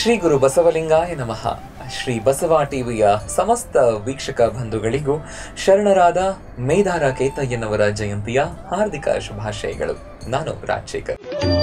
ಶ್ರೀ ಗುರು ಬಸವಲಿಂಗಾಯ ನಮಃ ಶ್ರೀ ಬಸವ ಟಿವಿಯ ಸಮಸ್ತ ವೀಕ್ಷಕ ಬಂಧುಗಳಿಗೂ ಶರಣರಾದ ಮೇಧಾರ ಕೇತಯ್ಯನವರ ಜಯಂತಿಯ ಹಾರ್ದಿಕ ಶುಭಾಶಯಗಳು ನಾನು ರಾಜಶೇಖರ್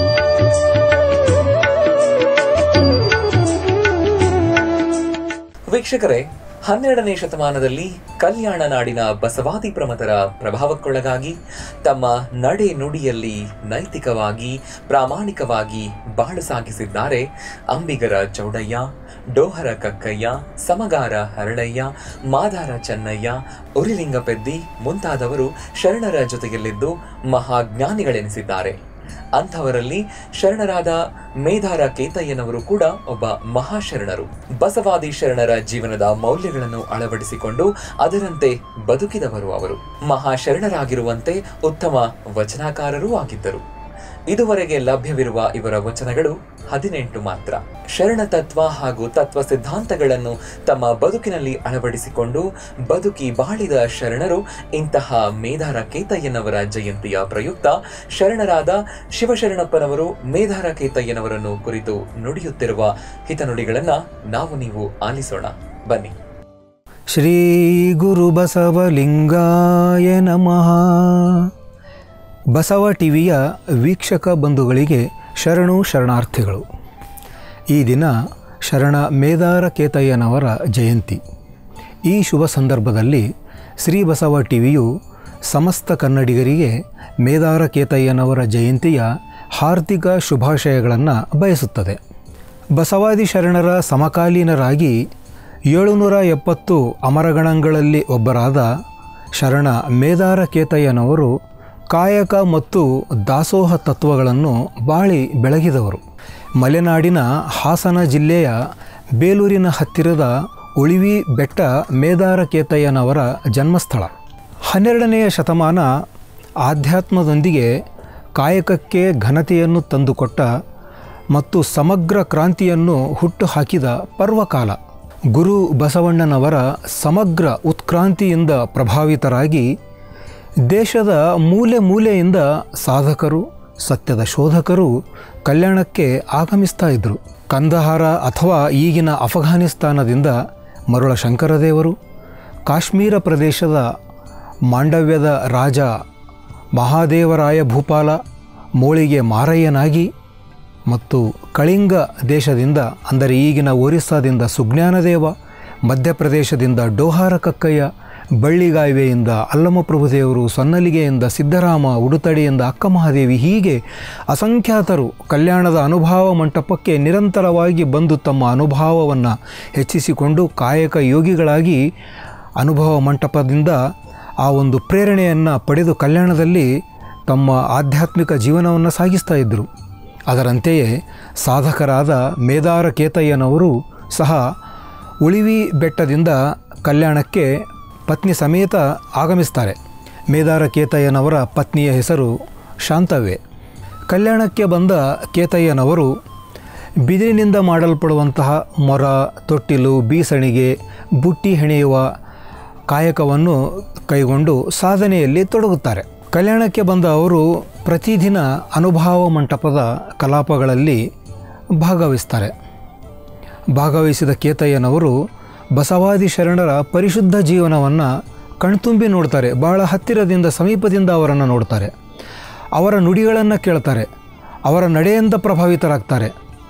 ವೀಕ್ಷಕರೇ ಹನ್ನೆರಡನೇ ಶತಮಾನದಲ್ಲಿ ಕಲ್ಯಾಣ ನಾಡಿನ ಬಸವಾದಿ ಪ್ರಮತರ ಪ್ರಭಾವಕ್ಕೊಳಗಾಗಿ ತಮ್ಮ ನಡೆ ನುಡಿಯಲ್ಲಿ ನೈತಿಕವಾಗಿ ಪ್ರಾಮಾಣಿಕವಾಗಿ ಬಾಳು ಸಾಗಿಸಿದ್ದಾರೆ ಅಂಬಿಗರ ಚೌಡಯ್ಯ ಡೋಹರ ಕಕ್ಕಯ್ಯ ಸಮಗಾರ ಹರಳಯ್ಯ ಮಾದಾರ ಚೆನ್ನಯ್ಯ ಉರಿಲಿಂಗಪೆದ್ದಿ ಮುಂತಾದವರು ಶರಣರ ಜೊತೆಯಲ್ಲಿದ್ದು ಮಹಾಜ್ಞಾನಿಗಳೆನಿಸಿದ್ದಾರೆ ಅಂಥವರಲ್ಲಿ ಶರಣರಾದ ಮೇಧಾರ ಕೇತಯ್ಯನವರು ಕೂಡ ಒಬ್ಬ ಮಹಾಶರಣರು ಬಸವಾದಿ ಶರಣರ ಜೀವನದ ಮೌಲ್ಯಗಳನ್ನು ಅಳವಡಿಸಿಕೊಂಡು ಅದರಂತೆ ಬದುಕಿದವರು ಅವರು ಮಹಾಶರಣರಾಗಿರುವಂತೆ ಉತ್ತಮ ವಚನಕಾರರೂ ಆಗಿದ್ದರು ಇದುವರೆಗೆ ಲಭ್ಯವಿರುವ ಇವರ ವಚನಗಳು ಹದಿನೆಂಟು ಮಾತ್ರ ಶರಣ ತತ್ವ ಹಾಗೂ ತತ್ವ ಸಿದ್ಧಾಂತಗಳನ್ನು ತಮ್ಮ ಬದುಕಿನಲ್ಲಿ ಅಳವಡಿಸಿಕೊಂಡು ಬದುಕಿ ಬಾಳಿದ ಶರಣರು ಇಂತಹ ಮೇಧಾರ ಕೇತಯ್ಯನವರ ಜಯಂತಿಯ ಪ್ರಯುಕ್ತ ಶರಣರಾದ ಶಿವಶರಣಪ್ಪನವರು ಮೇಧಾರ ಕೇತಯ್ಯನವರನ್ನು ಕುರಿತು ನುಡಿಯುತ್ತಿರುವ ಹಿತನುಡಿಗಳನ್ನ ನಾವು ನೀವು ಆಲಿಸೋಣ ಬನ್ನಿ ಶ್ರೀ ಗುರು ಬಸವಲಿಂಗಾಯ ನಮಃ ಬಸವ ಟಿವಿಯ ವೀಕ್ಷಕ ಬಂಧುಗಳಿಗೆ ಶರಣು ಶರಣಾರ್ಥಿಗಳು ಈ ದಿನ ಶರಣ ಮೇದಾರ ಕೇತಯ್ಯನವರ ಜಯಂತಿ ಈ ಶುಭ ಸಂದರ್ಭದಲ್ಲಿ ಶ್ರೀ ಬಸವ ಟಿವಿಯು ಸಮಸ್ತ ಕನ್ನಡಿಗರಿಗೆ ಮೇದಾರ ಕೇತಯ್ಯನವರ ಜಯಂತಿಯ ಹಾರ್ದಿಕ ಶುಭಾಶಯಗಳನ್ನು ಬಯಸುತ್ತದೆ ಬಸವಾದಿ ಶರಣರ ಸಮಕಾಲೀನರಾಗಿ ಏಳುನೂರ ಎಪ್ಪತ್ತು ಅಮರಗಣಗಳಲ್ಲಿ ಒಬ್ಬರಾದ ಶರಣ ಮೇದಾರ ಕೇತಯ್ಯನವರು ಕಾಯಕ ಮತ್ತು ದಾಸೋಹ ತತ್ವಗಳನ್ನು ಬಾಳಿ ಬೆಳಗಿದವರು ಮಲೆನಾಡಿನ ಹಾಸನ ಜಿಲ್ಲೆಯ ಬೇಲೂರಿನ ಹತ್ತಿರದ ಉಳಿವಿ ಬೆಟ್ಟ ಮೇದಾರ ಕೇತಯ್ಯನವರ ಜನ್ಮಸ್ಥಳ ಹನ್ನೆರಡನೆಯ ಶತಮಾನ ಆಧ್ಯಾತ್ಮದೊಂದಿಗೆ ಕಾಯಕಕ್ಕೆ ಘನತೆಯನ್ನು ತಂದುಕೊಟ್ಟ ಮತ್ತು ಸಮಗ್ರ ಕ್ರಾಂತಿಯನ್ನು ಹುಟ್ಟು ಹಾಕಿದ ಪರ್ವಕಾಲ ಗುರು ಬಸವಣ್ಣನವರ ಸಮಗ್ರ ಉತ್ಕ್ರಾಂತಿಯಿಂದ ಪ್ರಭಾವಿತರಾಗಿ ದೇಶದ ಮೂಲೆ ಮೂಲೆಯಿಂದ ಸಾಧಕರು ಸತ್ಯದ ಶೋಧಕರು ಕಲ್ಯಾಣಕ್ಕೆ ಆಗಮಿಸ್ತಾ ಇದ್ದರು ಕಂದಹಾರ ಅಥವಾ ಈಗಿನ ಅಫಘಾನಿಸ್ತಾನದಿಂದ ಮರುಳ ಶಂಕರದೇವರು ಕಾಶ್ಮೀರ ಪ್ರದೇಶದ ಮಾಂಡವ್ಯದ ರಾಜ ಮಹಾದೇವರಾಯ ಭೂಪಾಲ ಮೋಳಿಗೆ ಮಾರಯ್ಯನಾಗಿ ಮತ್ತು ಕಳಿಂಗ ದೇಶದಿಂದ ಅಂದರೆ ಈಗಿನ ಒರಿಸ್ಸಾದಿಂದ ಸುಜ್ಞಾನದೇವ ಮಧ್ಯಪ್ರದೇಶದಿಂದ ಡೋಹಾರ ಕಕ್ಕಯ್ಯ ಬಳ್ಳಿಗಾಯ್ವೆಯಿಂದ ಅಲ್ಲಮಪ್ರಭುದೇವರು ಸೊನ್ನಲಿಗೆಯಿಂದ ಸಿದ್ದರಾಮ ಉಡುತಡಿಯಿಂದ ಅಕ್ಕಮಹಾದೇವಿ ಹೀಗೆ ಅಸಂಖ್ಯಾತರು ಕಲ್ಯಾಣದ ಅನುಭವ ಮಂಟಪಕ್ಕೆ ನಿರಂತರವಾಗಿ ಬಂದು ತಮ್ಮ ಅನುಭವವನ್ನು ಹೆಚ್ಚಿಸಿಕೊಂಡು ಕಾಯಕ ಯೋಗಿಗಳಾಗಿ ಅನುಭವ ಮಂಟಪದಿಂದ ಆ ಒಂದು ಪ್ರೇರಣೆಯನ್ನು ಪಡೆದು ಕಲ್ಯಾಣದಲ್ಲಿ ತಮ್ಮ ಆಧ್ಯಾತ್ಮಿಕ ಜೀವನವನ್ನು ಸಾಗಿಸ್ತಾ ಇದ್ದರು ಅದರಂತೆಯೇ ಸಾಧಕರಾದ ಮೇದಾರ ಕೇತಯ್ಯನವರು ಸಹ ಉಳಿವಿ ಬೆಟ್ಟದಿಂದ ಕಲ್ಯಾಣಕ್ಕೆ ಪತ್ನಿ ಸಮೇತ ಆಗಮಿಸ್ತಾರೆ ಮೇದಾರ ಕೇತಯ್ಯನವರ ಪತ್ನಿಯ ಹೆಸರು ಶಾಂತವ್ವೆ ಕಲ್ಯಾಣಕ್ಕೆ ಬಂದ ಕೇತಯ್ಯನವರು ಬಿದಿರಿನಿಂದ ಮಾಡಲ್ಪಡುವಂತಹ ಮೊರ ತೊಟ್ಟಿಲು ಬೀಸಣಿಗೆ ಬುಟ್ಟಿ ಹೆಣೆಯುವ ಕಾಯಕವನ್ನು ಕೈಗೊಂಡು ಸಾಧನೆಯಲ್ಲಿ ತೊಡಗುತ್ತಾರೆ ಕಲ್ಯಾಣಕ್ಕೆ ಬಂದ ಅವರು ಪ್ರತಿದಿನ ಅನುಭವ ಮಂಟಪದ ಕಲಾಪಗಳಲ್ಲಿ ಭಾಗವಹಿಸ್ತಾರೆ ಭಾಗವಹಿಸಿದ ಕೇತಯ್ಯನವರು ಬಸವಾದಿ ಶರಣರ ಪರಿಶುದ್ಧ ಜೀವನವನ್ನು ಕಣ್ತುಂಬಿ ನೋಡ್ತಾರೆ ಬಹಳ ಹತ್ತಿರದಿಂದ ಸಮೀಪದಿಂದ ಅವರನ್ನು ನೋಡ್ತಾರೆ ಅವರ ನುಡಿಗಳನ್ನು ಕೇಳ್ತಾರೆ ಅವರ ನಡೆಯಿಂದ ಪ್ರಭಾವಿತರಾಗ್ತಾರೆ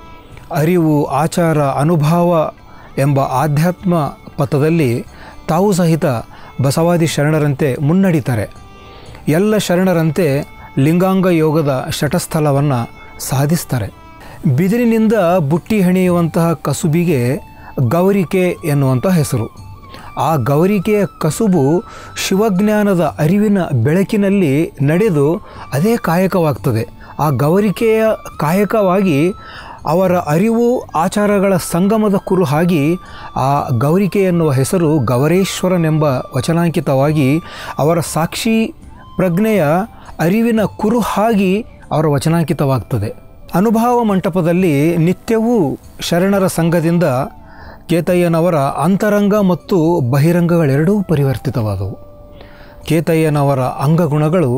ಅರಿವು ಆಚಾರ ಅನುಭವ ಎಂಬ ಆಧ್ಯಾತ್ಮ ಪಥದಲ್ಲಿ ತಾವು ಸಹಿತ ಬಸವಾದಿ ಶರಣರಂತೆ ಮುನ್ನಡೀತಾರೆ ಎಲ್ಲ ಶರಣರಂತೆ ಲಿಂಗಾಂಗ ಯೋಗದ ಶಟಸ್ಥಲವನ್ನು ಸಾಧಿಸ್ತಾರೆ ಬಿದಿರಿನಿಂದ ಬುಟ್ಟಿ ಹೆಣೆಯುವಂತಹ ಕಸುಬಿಗೆ ಗೌರಿಕೆ ಎನ್ನುವಂಥ ಹೆಸರು ಆ ಗೌರಿಕೆಯ ಕಸುಬು ಶಿವಜ್ಞಾನದ ಅರಿವಿನ ಬೆಳಕಿನಲ್ಲಿ ನಡೆದು ಅದೇ ಕಾಯಕವಾಗ್ತದೆ ಆ ಗೌರಿಕೆಯ ಕಾಯಕವಾಗಿ ಅವರ ಅರಿವು ಆಚಾರಗಳ ಸಂಗಮದ ಕುರುಹಾಗಿ ಆ ಗೌರಿಕೆ ಎನ್ನುವ ಹೆಸರು ಗೌರೇಶ್ವರನೆಂಬ ವಚನಾಂಕಿತವಾಗಿ ಅವರ ಸಾಕ್ಷಿ ಪ್ರಜ್ಞೆಯ ಅರಿವಿನ ಕುರುಹಾಗಿ ಅವರ ವಚನಾಂಕಿತವಾಗ್ತದೆ ಅನುಭವ ಮಂಟಪದಲ್ಲಿ ನಿತ್ಯವೂ ಶರಣರ ಸಂಘದಿಂದ ಕೇತಯ್ಯನವರ ಅಂತರಂಗ ಮತ್ತು ಬಹಿರಂಗಗಳೆರಡೂ ಪರಿವರ್ತಿತವಾದವು ಕೇತಯ್ಯನವರ ಅಂಗಗುಣಗಳು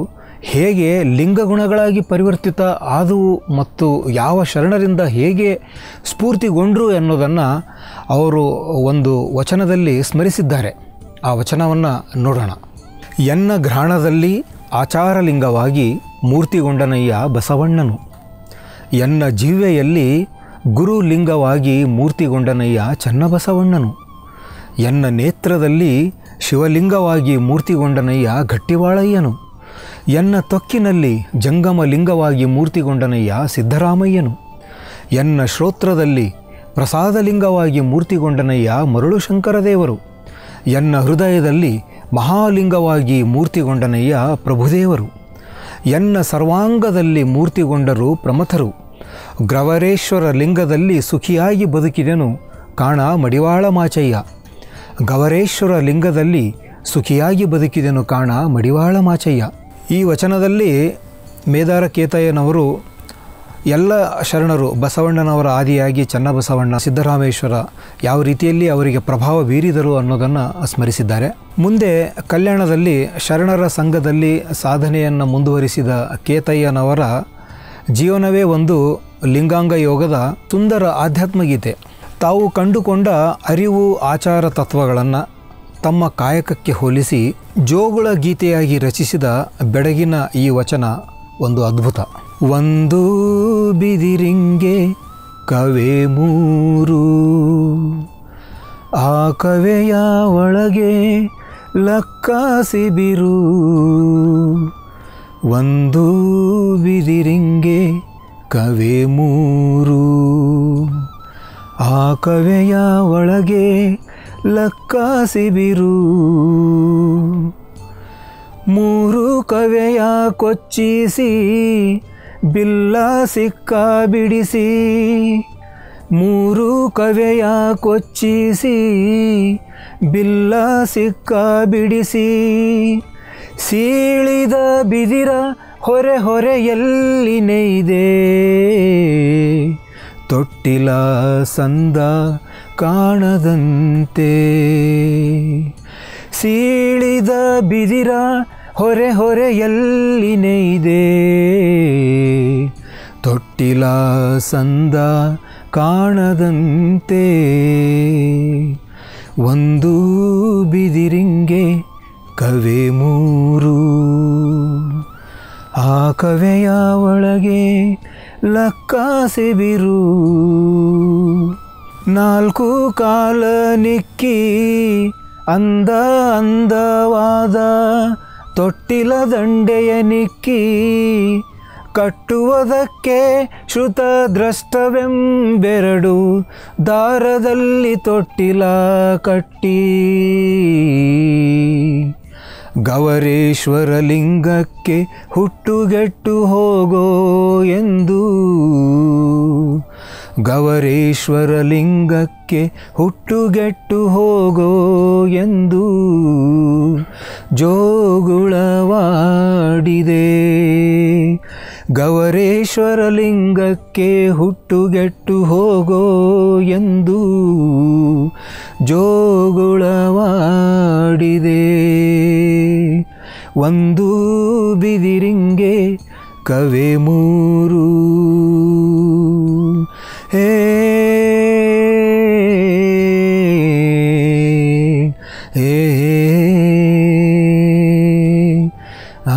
ಹೇಗೆ ಲಿಂಗಗುಣಗಳಾಗಿ ಪರಿವರ್ತಿತ ಆದವು ಮತ್ತು ಯಾವ ಶರಣರಿಂದ ಹೇಗೆ ಸ್ಫೂರ್ತಿಗೊಂಡರು ಎನ್ನುವುದನ್ನು ಅವರು ಒಂದು ವಚನದಲ್ಲಿ ಸ್ಮರಿಸಿದ್ದಾರೆ ಆ ವಚನವನ್ನು ನೋಡೋಣ ಎನ್ನ ಘ್ರಾಣದಲ್ಲಿ ಆಚಾರಲಿಂಗವಾಗಿ ಮೂರ್ತಿಗೊಂಡನಯ್ಯ ಬಸವಣ್ಣನು ಎನ್ನ ಜೀವೆಯಲ್ಲಿ ಗುರುಲಿಂಗವಾಗಿ ಮೂರ್ತಿಗೊಂಡನಯ್ಯ ಚನ್ನಬಸವಣ್ಣನು ಎನ್ನ ನೇತ್ರದಲ್ಲಿ ಶಿವಲಿಂಗವಾಗಿ ಮೂರ್ತಿಗೊಂಡನಯ್ಯ ಗಟ್ಟಿವಾಳಯ್ಯನು ಎನ್ನ ತೊಕ್ಕಿನಲ್ಲಿ ಜಂಗಮ ಲಿಂಗವಾಗಿ ಮೂರ್ತಿಗೊಂಡನಯ್ಯ ಸಿದ್ದರಾಮಯ್ಯನು ಎನ್ನ ಶ್ರೋತ್ರದಲ್ಲಿ ಪ್ರಸಾದಲಿಂಗವಾಗಿ ಮೂರ್ತಿಗೊಂಡನಯ್ಯ ಮರುಳು ಶಂಕರದೇವರು ಎನ್ನ ಹೃದಯದಲ್ಲಿ ಮಹಾಲಿಂಗವಾಗಿ ಮೂರ್ತಿಗೊಂಡನಯ್ಯ ಪ್ರಭುದೇವರು ಎನ್ನ ಸರ್ವಾಂಗದಲ್ಲಿ ಮೂರ್ತಿಗೊಂಡರು ಪ್ರಮಥರು ಗ್ರವರೇಶ್ವರ ಲಿಂಗದಲ್ಲಿ ಸುಖಿಯಾಗಿ ಬದುಕಿದೆನು ಕಾಣ ಮಡಿವಾಳ ಮಾಚಯ್ಯ ಗವರೇಶ್ವರ ಲಿಂಗದಲ್ಲಿ ಸುಖಿಯಾಗಿ ಬದುಕಿದೆನು ಕಾಣ ಮಡಿವಾಳ ಮಾಚಯ್ಯ ಈ ವಚನದಲ್ಲಿ ಮೇದಾರ ಕೇತಯ್ಯನವರು ಎಲ್ಲ ಶರಣರು ಬಸವಣ್ಣನವರ ಆದಿಯಾಗಿ ಚನ್ನಬಸವಣ್ಣ ಸಿದ್ದರಾಮೇಶ್ವರ ಯಾವ ರೀತಿಯಲ್ಲಿ ಅವರಿಗೆ ಪ್ರಭಾವ ಬೀರಿದರು ಅನ್ನೋದನ್ನು ಸ್ಮರಿಸಿದ್ದಾರೆ ಮುಂದೆ ಕಲ್ಯಾಣದಲ್ಲಿ ಶರಣರ ಸಂಘದಲ್ಲಿ ಸಾಧನೆಯನ್ನು ಮುಂದುವರಿಸಿದ ಕೇತಯ್ಯನವರ ಜೀವನವೇ ಒಂದು ಲಿಂಗಾಂಗ ಯೋಗದ ಸುಂದರ ಆಧ್ಯಾತ್ಮಗೀತೆ ತಾವು ಕಂಡುಕೊಂಡ ಅರಿವು ಆಚಾರ ತತ್ವಗಳನ್ನು ತಮ್ಮ ಕಾಯಕಕ್ಕೆ ಹೋಲಿಸಿ ಜೋಗುಳ ಗೀತೆಯಾಗಿ ರಚಿಸಿದ ಬೆಡಗಿನ ಈ ವಚನ ಒಂದು ಅದ್ಭುತ ಒಂದು ಬಿದಿರಿಂಗೆ ಕವೆ ಮೂರು ಆ ಕವೆಯ ಒಳಗೆ ಲಕ್ಕಾಸಿಬಿರು ಒಂದು ಬಿದಿರಿಂಗೆ ಕವೆ ಮೂರು ಆ ಕವೆಯ ಒಳಗೆ ಲಕ್ಕಾಸಿಬಿರು ಮೂರು ಕವೆಯ ಕೊಚ್ಚಿಸಿ ಬಿಲ್ಲ ಸಿಕ್ಕ ಬಿಡಿಸಿ ಮೂರು ಕವೆಯ ಕೊಚ್ಚಿಸಿ ಬಿಲ್ಲ ಸಿಕ್ಕ ಬಿಡಿಸಿ ಸೀಳಿದ ಬಿದಿರ ಹೊರೆ ಹೊರೆಯಲ್ಲಿ ನೆಯ್ದೆ ತೊಟ್ಟಿಲ ಸಂದ ಕಾಣದಂತೆ ಸೀಳಿದ ಬಿದಿರ ಹೊರೆ ಹೊರೆಯಲ್ಲಿ ನೆಯ್ದೆ ತೊಟ್ಟಿಲ ಸಂದ ಕಾಣದಂತೆ ಒಂದು ಬಿದಿರಿಂಗೆ ಕವೆ ಮೂರು ಆ ಕವೆಯ ಒಳಗೆ ಲಕ್ಕಾಸಿಬಿರು ನಾಲ್ಕು ಕಾಲ ನಿಕ್ಕಿ ಅಂದ ಅಂದವಾದ ತೊಟ್ಟಿಲ ದಂಡೆಯ ನಿಕ್ಕಿ ಕಟ್ಟುವುದಕ್ಕೆ ಶ್ರುತ ದ್ರಷ್ಟವೆಂಬೆರಡು ದಾರದಲ್ಲಿ ತೊಟ್ಟಿಲ ಕಟ್ಟಿ ಗವರೇಶ್ವರ ಲಿಂಗಕ್ಕೆ ಹುಟ್ಟುಗೆಟ್ಟು ಹೋಗೋ ಎಂದು ಗವರೇಶ್ವರ ಲಿಂಗಕ್ಕೆ ಹುಟ್ಟುಗೆಟ್ಟು ಹೋಗೋ ಎಂದು ಜೋಗುಳವಾಡಿದೆ ಗವರೇಶ್ವರ ಲಿಂಗಕ್ಕೆ ಹುಟ್ಟುಗೆಟ್ಟು ಹೋಗೋ ಎಂದು ಜೋಗುಳವಾಡಿದೆ ಒಂದು ಬಿದಿರಿಂಗೆ ಕವೆ ಮೂರು ಹೇ ಹೇ ಆ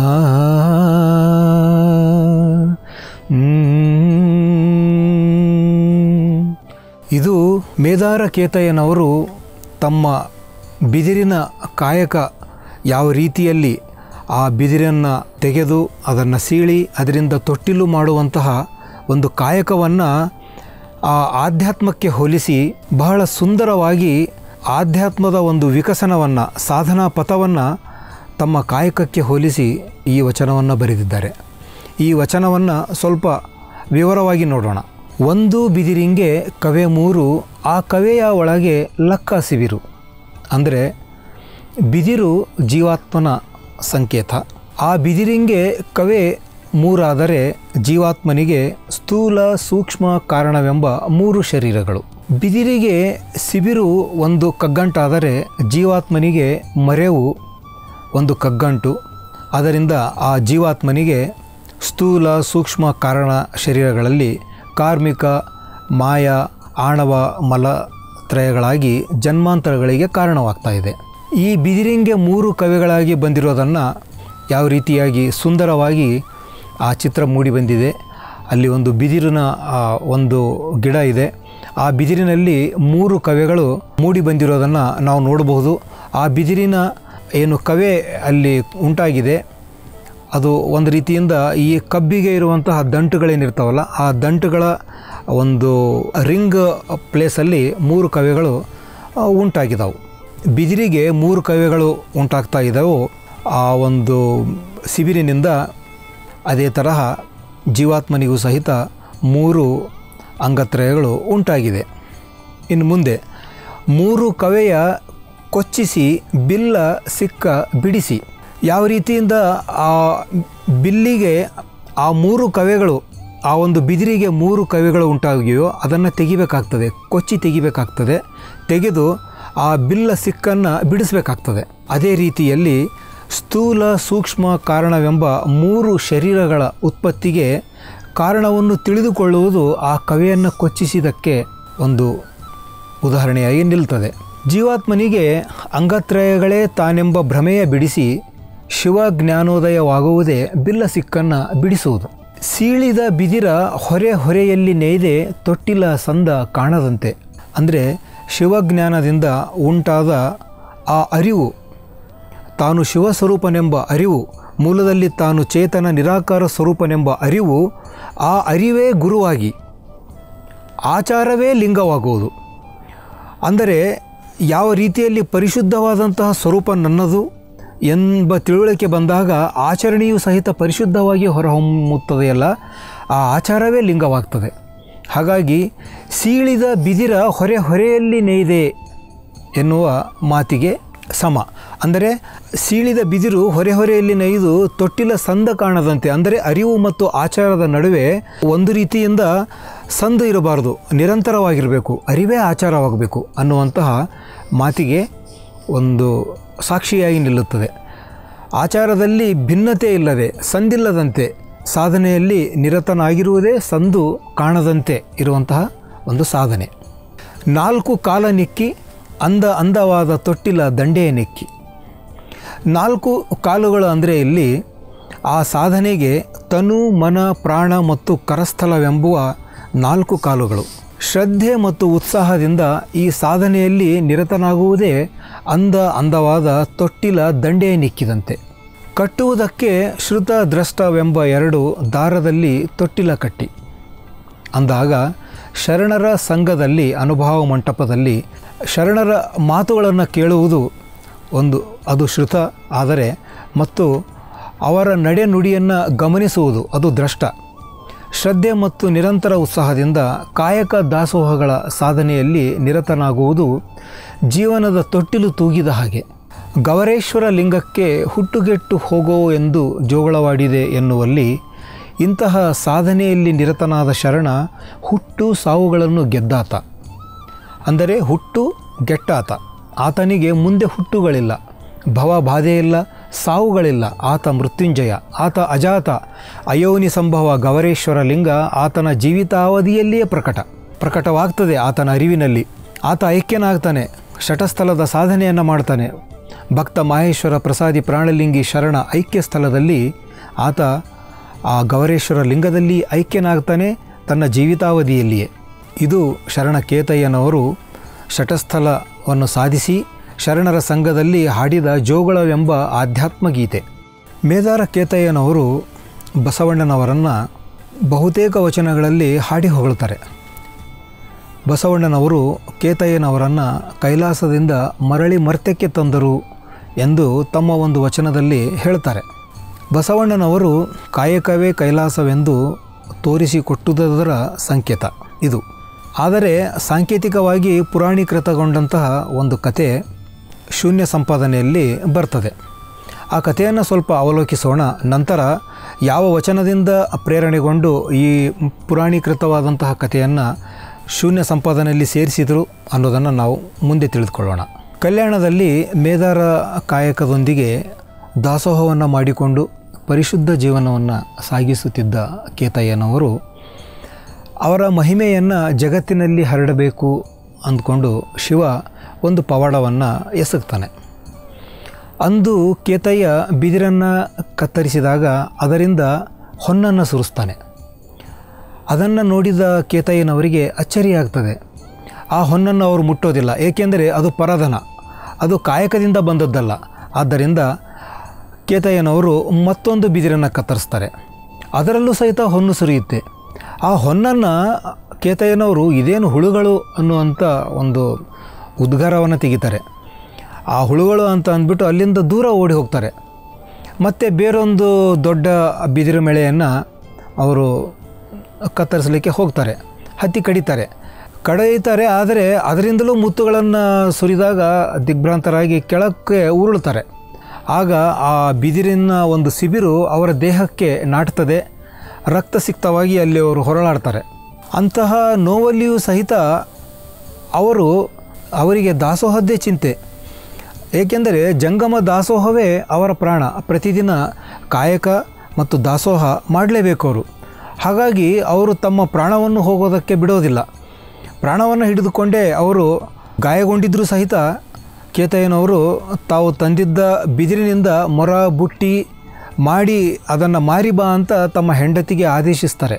ಹ್ಮ್. ಇದು ಮೇದಾರ ಕೇತಯ್ಯನವರು ತಮ್ಮ ಬಿದಿರಿನ ಕಾಯಕ ಯಾವ ರೀತಿಯಲ್ಲಿ ಆ ಬಿದಿರನ್ನು ತೆಗೆದು ಅದನ್ನು ಸೀಳಿ ಅದರಿಂದ ತೊಟ್ಟಿಲು ಮಾಡುವಂತಹ ಒಂದು ಕಾಯಕವನ್ನು ಆ ಆಧ್ಯಾತ್ಮಕ್ಕೆ ಹೋಲಿಸಿ ಬಹಳ ಸುಂದರವಾಗಿ ಆಧ್ಯಾತ್ಮದ ಒಂದು ವಿಕಸನವನ್ನು ಸಾಧನಾ ಪಥವನ್ನು ತಮ್ಮ ಕಾಯಕಕ್ಕೆ ಹೋಲಿಸಿ ಈ ವಚನವನ್ನು ಬರೆದಿದ್ದಾರೆ ಈ ವಚನವನ್ನು ಸ್ವಲ್ಪ ವಿವರವಾಗಿ ನೋಡೋಣ ಒಂದು ಬಿದಿರಿಂಗೆ ಕವೆ ಮೂರು ಆ ಕವೆಯ ಒಳಗೆ ಲಕ್ಕಾಸಿಬಿರು ಅಂದರೆ ಬಿದಿರು ಜೀವಾತ್ಮನ ಸಂಕೇತ ಆ ಬಿದಿರಿಂಗೆ ಕವೆ ಮೂರಾದರೆ ಜೀವಾತ್ಮನಿಗೆ ಸ್ಥೂಲ ಸೂಕ್ಷ್ಮ ಕಾರಣವೆಂಬ ಮೂರು ಶರೀರಗಳು ಬಿದಿರಿಗೆ ಸಿಬಿರು ಒಂದು ಕಗ್ಗಂಟಾದರೆ ಜೀವಾತ್ಮನಿಗೆ ಮರೆವು ಒಂದು ಕಗ್ಗಂಟು ಅದರಿಂದ ಆ ಜೀವಾತ್ಮನಿಗೆ ಸ್ಥೂಲ ಸೂಕ್ಷ್ಮ ಕಾರಣ ಶರೀರಗಳಲ್ಲಿ ಕಾರ್ಮಿಕ ಮಾಯ ಆಣವ ಮಲತ್ರಯಗಳಾಗಿ ಜನ್ಮಾಂತರಗಳಿಗೆ ಕಾರಣವಾಗ್ತಾ ಇದೆ ಈ ಬಿದಿರಿಂಗೆ ಮೂರು ಕವಿಗಳಾಗಿ ಬಂದಿರೋದನ್ನು ಯಾವ ರೀತಿಯಾಗಿ ಸುಂದರವಾಗಿ ಆ ಚಿತ್ರ ಮೂಡಿ ಬಂದಿದೆ ಅಲ್ಲಿ ಒಂದು ಬಿದಿರಿನ ಆ, ಒಂದು ಗಿಡ ಇದೆ ಆ ಬಿದಿರಿನಲ್ಲಿ ಮೂರು ಕವೆಗಳು ಮೂಡಿ ಬಂದಿರೋದನ್ನು ನಾವು ನೋಡಬಹುದು ಆ ಬಿದಿರಿನ ಏನು ಕವೆ ಅಲ್ಲಿ ಉಂಟಾಗಿದೆ ಅದು ಒಂದು ರೀತಿಯಿಂದ ಈ ಕಬ್ಬಿಗೆ ಇರುವಂತಹ ದಂಟುಗಳೇನಿರ್ತಾವಲ್ಲ ಆ ದಂಟುಗಳ ಒಂದು ರಿಂಗ್ ಪ್ಲೇಸಲ್ಲಿ ಮೂರು ಕವೆಗಳು ಆ, ಉಂಟಾಗಿದ್ದಾವೆ ಬಿದಿರಿಗೆ ಮೂರು ಕವೆಗಳು ಉಂಟಾಗ್ತಾ ಇದ್ದಾವೆ ಆ ಒಂದು ಸಿಬಿರಿನಿಂದ ಅದೇ ತರಹ ಜೀವಾತ್ಮನಿಗೂ ಸಹಿತ ಮೂರು ಅಂಗತ್ರಯಗಳು ಉಂಟಾಗಿದೆ ಇನ್ನು ಮುಂದೆ ಮೂರು ಕವೆಯ ಕೊಚ್ಚಿಸಿ ಬಿಲ್ಲ ಸಿಕ್ಕ ಬಿಡಿಸಿ ಯಾವ ರೀತಿಯಿಂದ ಆ ಬಿಲ್ಲಿಗೆ ಆ ಮೂರು ಕವೆಗಳು ಆ ಒಂದು ಬಿದಿರಿಗೆ ಮೂರು ಕವೆಗಳು ಉಂಟಾಗಿಯೋ ಅದನ್ನು ತೆಗಿಬೇಕಾಗ್ತದೆ ಕೊಚ್ಚಿ ತೆಗಿಬೇಕಾಗ್ತದೆ ತೆಗೆದು ಆ ಬಿಲ್ಲ ಸಿಕ್ಕನ್ನು ಬಿಡಿಸಬೇಕಾಗ್ತದೆ ಅದೇ ರೀತಿಯಲ್ಲಿ ಸ್ಥೂಲ ಸೂಕ್ಷ್ಮ ಕಾರಣವೆಂಬ ಮೂರು ಶರೀರಗಳ ಉತ್ಪತ್ತಿಗೆ ಕಾರಣವನ್ನು ತಿಳಿದುಕೊಳ್ಳುವುದು ಆ ಕವೆಯನ್ನು ಕೊಚ್ಚಿಸಿದಕ್ಕೆ ಒಂದು ಉದಾಹರಣೆಯಾಗಿ ನಿಲ್ತದೆ ಜೀವಾತ್ಮನಿಗೆ ಅಂಗತ್ರಯಗಳೇ ತಾನೆಂಬ ಭ್ರಮೆಯ ಬಿಡಿಸಿ ಶಿವ ಜ್ಞಾನೋದಯವಾಗುವುದೇ ಬಿಲ್ಲ ಸಿಕ್ಕನ್ನು ಬಿಡಿಸುವುದು ಸೀಳಿದ ಬಿದಿರ ಹೊರೆ ಹೊರೆಯಲ್ಲಿ ನೇಯ್ದೆ ತೊಟ್ಟಿಲ ಸಂದ ಕಾಣದಂತೆ ಅಂದರೆ ಶಿವಜ್ಞಾನದಿಂದ ಉಂಟಾದ ಆ ಅರಿವು ತಾನು ಶಿವಸ್ವರೂಪನೆಂಬ ಅರಿವು ಮೂಲದಲ್ಲಿ ತಾನು ಚೇತನ ನಿರಾಕಾರ ಸ್ವರೂಪನೆಂಬ ಅರಿವು ಆ ಅರಿವೇ ಗುರುವಾಗಿ ಆಚಾರವೇ ಲಿಂಗವಾಗುವುದು ಅಂದರೆ ಯಾವ ರೀತಿಯಲ್ಲಿ ಪರಿಶುದ್ಧವಾದಂತಹ ಸ್ವರೂಪ ನನ್ನದು ಎಂಬ ತಿಳುವಳಿಕೆ ಬಂದಾಗ ಆಚರಣೆಯೂ ಸಹಿತ ಪರಿಶುದ್ಧವಾಗಿ ಹೊರಹೊಮ್ಮುತ್ತದೆಯಲ್ಲ ಆ ಆಚಾರವೇ ಲಿಂಗವಾಗ್ತದೆ ಹಾಗಾಗಿ ಸೀಳಿದ ಬಿದಿರ ಹೊರೆ ಹೊರೆಯಲ್ಲಿ ನೇಯ್ದೆ ಎನ್ನುವ ಮಾತಿಗೆ ಸಮ ಅಂದರೆ ಸೀಳಿದ ಬಿದಿರು ಹೊರೆ ಹೊರೆಯಲ್ಲಿ ನೇಯ್ದು ತೊಟ್ಟಿಲ ಸಂದ ಕಾಣದಂತೆ ಅಂದರೆ ಅರಿವು ಮತ್ತು ಆಚಾರದ ನಡುವೆ ಒಂದು ರೀತಿಯಿಂದ ಸಂದು ಇರಬಾರದು ನಿರಂತರವಾಗಿರಬೇಕು ಅರಿವೇ ಆಚಾರವಾಗಬೇಕು ಅನ್ನುವಂತಹ ಮಾತಿಗೆ ಒಂದು ಸಾಕ್ಷಿಯಾಗಿ ನಿಲ್ಲುತ್ತದೆ ಆಚಾರದಲ್ಲಿ ಭಿನ್ನತೆ ಇಲ್ಲದೆ ಸಂದಿಲ್ಲದಂತೆ ಸಾಧನೆಯಲ್ಲಿ ನಿರತನಾಗಿರುವುದೇ ಸಂದು ಕಾಣದಂತೆ ಇರುವಂತಹ ಒಂದು ಸಾಧನೆ ನಾಲ್ಕು ಕಾಲ ನಿಕ್ಕಿ ಅಂದ ಅಂದವಾದ ತೊಟ್ಟಿಲ ದಂಡೆಯ ನೆಕ್ಕಿ ನಾಲ್ಕು ಕಾಲುಗಳು ಅಂದರೆ ಇಲ್ಲಿ ಆ ಸಾಧನೆಗೆ ತನು ಮನ ಪ್ರಾಣ ಮತ್ತು ಕರಸ್ಥಲವೆಂಬುವ ನಾಲ್ಕು ಕಾಲುಗಳು ಶ್ರದ್ಧೆ ಮತ್ತು ಉತ್ಸಾಹದಿಂದ ಈ ಸಾಧನೆಯಲ್ಲಿ ನಿರತನಾಗುವುದೇ ಅಂದ ಅಂದವಾದ ತೊಟ್ಟಿಲ ದಂಡೆಯ ನಿಕ್ಕಿದಂತೆ ಕಟ್ಟುವುದಕ್ಕೆ ಶ್ರುತ ದ್ರಷ್ಟವೆಂಬ ಎರಡು ದಾರದಲ್ಲಿ ತೊಟ್ಟಿಲ ಕಟ್ಟಿ ಅಂದಾಗ ಶರಣರ ಸಂಘದಲ್ಲಿ ಅನುಭವ ಮಂಟಪದಲ್ಲಿ ಶರಣರ ಮಾತುಗಳನ್ನು ಕೇಳುವುದು ಒಂದು ಅದು ಶ್ರುತ ಆದರೆ ಮತ್ತು ಅವರ ನಡೆನುಡಿಯನ್ನು ಗಮನಿಸುವುದು ಅದು ದ್ರಷ್ಟ ಶ್ರದ್ಧೆ ಮತ್ತು ನಿರಂತರ ಉತ್ಸಾಹದಿಂದ ಕಾಯಕ ದಾಸೋಹಗಳ ಸಾಧನೆಯಲ್ಲಿ ನಿರತನಾಗುವುದು ಜೀವನದ ತೊಟ್ಟಿಲು ತೂಗಿದ ಹಾಗೆ ಗವರೇಶ್ವರ ಲಿಂಗಕ್ಕೆ ಹುಟ್ಟುಗೆಟ್ಟು ಹೋಗೋ ಎಂದು ಜೋಗಳವಾಡಿದೆ ಎನ್ನುವಲ್ಲಿ ಇಂತಹ ಸಾಧನೆಯಲ್ಲಿ ನಿರತನಾದ ಶರಣ ಹುಟ್ಟು ಸಾವುಗಳನ್ನು ಗೆದ್ದಾತ ಅಂದರೆ ಹುಟ್ಟು ಗೆಟ್ಟಾತ ಆತನಿಗೆ ಮುಂದೆ ಹುಟ್ಟುಗಳಿಲ್ಲ ಭವ ಬಾಧೆಯಿಲ್ಲ ಸಾವುಗಳಿಲ್ಲ ಆತ ಮೃತ್ಯುಂಜಯ ಆತ ಅಜಾತ ಅಯೋನಿ ಸಂಭವ ಗವರೇಶ್ವರ ಲಿಂಗ ಆತನ ಜೀವಿತಾವಧಿಯಲ್ಲಿಯೇ ಪ್ರಕಟ ಪ್ರಕಟವಾಗ್ತದೆ ಆತನ ಅರಿವಿನಲ್ಲಿ ಆತ ಐಕ್ಯನಾಗ್ತಾನೆ ಶಟಸ್ಥಲದ ಸಾಧನೆಯನ್ನು ಮಾಡ್ತಾನೆ ಭಕ್ತ ಮಾಹೇಶ್ವರ ಪ್ರಸಾದಿ ಪ್ರಾಣಲಿಂಗಿ ಶರಣ ಐಕ್ಯ ಸ್ಥಳದಲ್ಲಿ ಆತ ಆ ಗವರೇಶ್ವರ ಲಿಂಗದಲ್ಲಿ ಐಕ್ಯನಾಗ್ತಾನೆ ತನ್ನ ಜೀವಿತಾವಧಿಯಲ್ಲಿಯೇ ಇದು ಶರಣ ಕೇತಯ್ಯನವರು ಶಟಸ್ಥಲವನ್ನು ಸಾಧಿಸಿ ಶರಣರ ಸಂಘದಲ್ಲಿ ಹಾಡಿದ ಜೋಗಳವೆಂಬ ಆಧ್ಯಾತ್ಮ ಗೀತೆ ಮೇದಾರ ಕೇತಯ್ಯನವರು ಬಸವಣ್ಣನವರನ್ನು ಬಹುತೇಕ ವಚನಗಳಲ್ಲಿ ಹಾಡಿ ಹೊಗಳ್ತಾರೆ ಬಸವಣ್ಣನವರು ಕೇತಯ್ಯನವರನ್ನು ಕೈಲಾಸದಿಂದ ಮರಳಿ ಮರ್ತ್ಯಕ್ಕೆ ತಂದರು ಎಂದು ತಮ್ಮ ಒಂದು ವಚನದಲ್ಲಿ ಹೇಳ್ತಾರೆ ಬಸವಣ್ಣನವರು ಕಾಯಕವೇ ಕೈಲಾಸವೆಂದು ತೋರಿಸಿಕೊಟ್ಟುದರ ಸಂಕೇತ ಇದು ಆದರೆ ಸಾಂಕೇತಿಕವಾಗಿ ಪುರಾಣೀಕೃತಗೊಂಡಂತಹ ಒಂದು ಕತೆ ಶೂನ್ಯ ಸಂಪಾದನೆಯಲ್ಲಿ ಬರ್ತದೆ ಆ ಕಥೆಯನ್ನು ಸ್ವಲ್ಪ ಅವಲೋಕಿಸೋಣ ನಂತರ ಯಾವ ವಚನದಿಂದ ಪ್ರೇರಣೆಗೊಂಡು ಈ ಪುರಾಣೀಕೃತವಾದಂತಹ ಕಥೆಯನ್ನು ಶೂನ್ಯ ಸಂಪಾದನೆಯಲ್ಲಿ ಸೇರಿಸಿದರು ಅನ್ನೋದನ್ನು ನಾವು ಮುಂದೆ ತಿಳಿದುಕೊಳ್ಳೋಣ ಕಲ್ಯಾಣದಲ್ಲಿ ಮೇದಾರ ಕಾಯಕದೊಂದಿಗೆ ದಾಸೋಹವನ್ನು ಮಾಡಿಕೊಂಡು ಪರಿಶುದ್ಧ ಜೀವನವನ್ನು ಸಾಗಿಸುತ್ತಿದ್ದ ಕೇತಯ್ಯನವರು ಅವರ ಮಹಿಮೆಯನ್ನು ಜಗತ್ತಿನಲ್ಲಿ ಹರಡಬೇಕು ಅಂದ್ಕೊಂಡು ಶಿವ ಒಂದು ಪವಾಡವನ್ನು ಎಸಗ್ತಾನೆ ಅಂದು ಕೇತಯ್ಯ ಬಿದಿರನ್ನು ಕತ್ತರಿಸಿದಾಗ ಅದರಿಂದ ಹೊನ್ನನ್ನು ಸುರಿಸ್ತಾನೆ ಅದನ್ನು ನೋಡಿದ ಕೇತಯ್ಯನವರಿಗೆ ಅಚ್ಚರಿಯಾಗ್ತದೆ ಆ ಹೊನ್ನನ್ನು ಅವರು ಮುಟ್ಟೋದಿಲ್ಲ ಏಕೆಂದರೆ ಅದು ಪರಧನ ಅದು ಕಾಯಕದಿಂದ ಬಂದದ್ದಲ್ಲ ಆದ್ದರಿಂದ ಕೇತಯ್ಯನವರು ಮತ್ತೊಂದು ಬಿದಿರನ್ನು ಕತ್ತರಿಸ್ತಾರೆ ಅದರಲ್ಲೂ ಸಹಿತ ಹೊನ್ನು ಸುರಿಯುತ್ತೆ ಆ ಹೊನ್ನನ್ನು ಕೇತಯ್ಯನವರು ಇದೇನು ಹುಳುಗಳು ಅನ್ನುವಂಥ ಒಂದು ಉದ್ಗಾರವನ್ನು ತೆಗಿತಾರೆ ಆ ಹುಳುಗಳು ಅಂತ ಅಂದ್ಬಿಟ್ಟು ಅಲ್ಲಿಂದ ದೂರ ಓಡಿ ಹೋಗ್ತಾರೆ ಮತ್ತು ಬೇರೊಂದು ದೊಡ್ಡ ಬಿದಿರು ಮೇಳೆಯನ್ನು ಅವರು ಕತ್ತರಿಸಲಿಕ್ಕೆ ಹೋಗ್ತಾರೆ ಹತ್ತಿ ಕಡಿತಾರೆ ಕಡಿತಾರೆ ಆದರೆ ಅದರಿಂದಲೂ ಮುತ್ತುಗಳನ್ನು ಸುರಿದಾಗ ದಿಗ್ಭ್ರಾಂತರಾಗಿ ಕೆಳಕ್ಕೆ ಉರುಳ್ತಾರೆ ಆಗ ಆ ಬಿದಿರಿನ ಒಂದು ಸಿಬಿರು ಅವರ ದೇಹಕ್ಕೆ ನಾಟ್ತದೆ ರಕ್ತಸಿಕ್ತವಾಗಿ ಅಲ್ಲಿ ಅವರು ಹೊರಳಾಡ್ತಾರೆ ಅಂತಹ ನೋವಲ್ಲಿಯೂ ಸಹಿತ ಅವರು ಅವರಿಗೆ ದಾಸೋಹದ್ದೇ ಚಿಂತೆ ಏಕೆಂದರೆ ಜಂಗಮ ದಾಸೋಹವೇ ಅವರ ಪ್ರಾಣ ಪ್ರತಿದಿನ ಕಾಯಕ ಮತ್ತು ದಾಸೋಹ ಮಾಡಲೇಬೇಕು ಅವರು ಹಾಗಾಗಿ ಅವರು ತಮ್ಮ ಪ್ರಾಣವನ್ನು ಹೋಗೋದಕ್ಕೆ ಬಿಡೋದಿಲ್ಲ ಪ್ರಾಣವನ್ನು ಹಿಡಿದುಕೊಂಡೇ ಅವರು ಗಾಯಗೊಂಡಿದ್ದರೂ ಸಹಿತ ಕೇತಯ್ಯನವರು ತಾವು ತಂದಿದ್ದ ಬಿದಿರಿನಿಂದ ಮೊರ ಬುಟ್ಟಿ ಮಾಡಿ ಅದನ್ನು ಮಾರಿ ಬಾ ಅಂತ ತಮ್ಮ ಹೆಂಡತಿಗೆ ಆದೇಶಿಸ್ತಾರೆ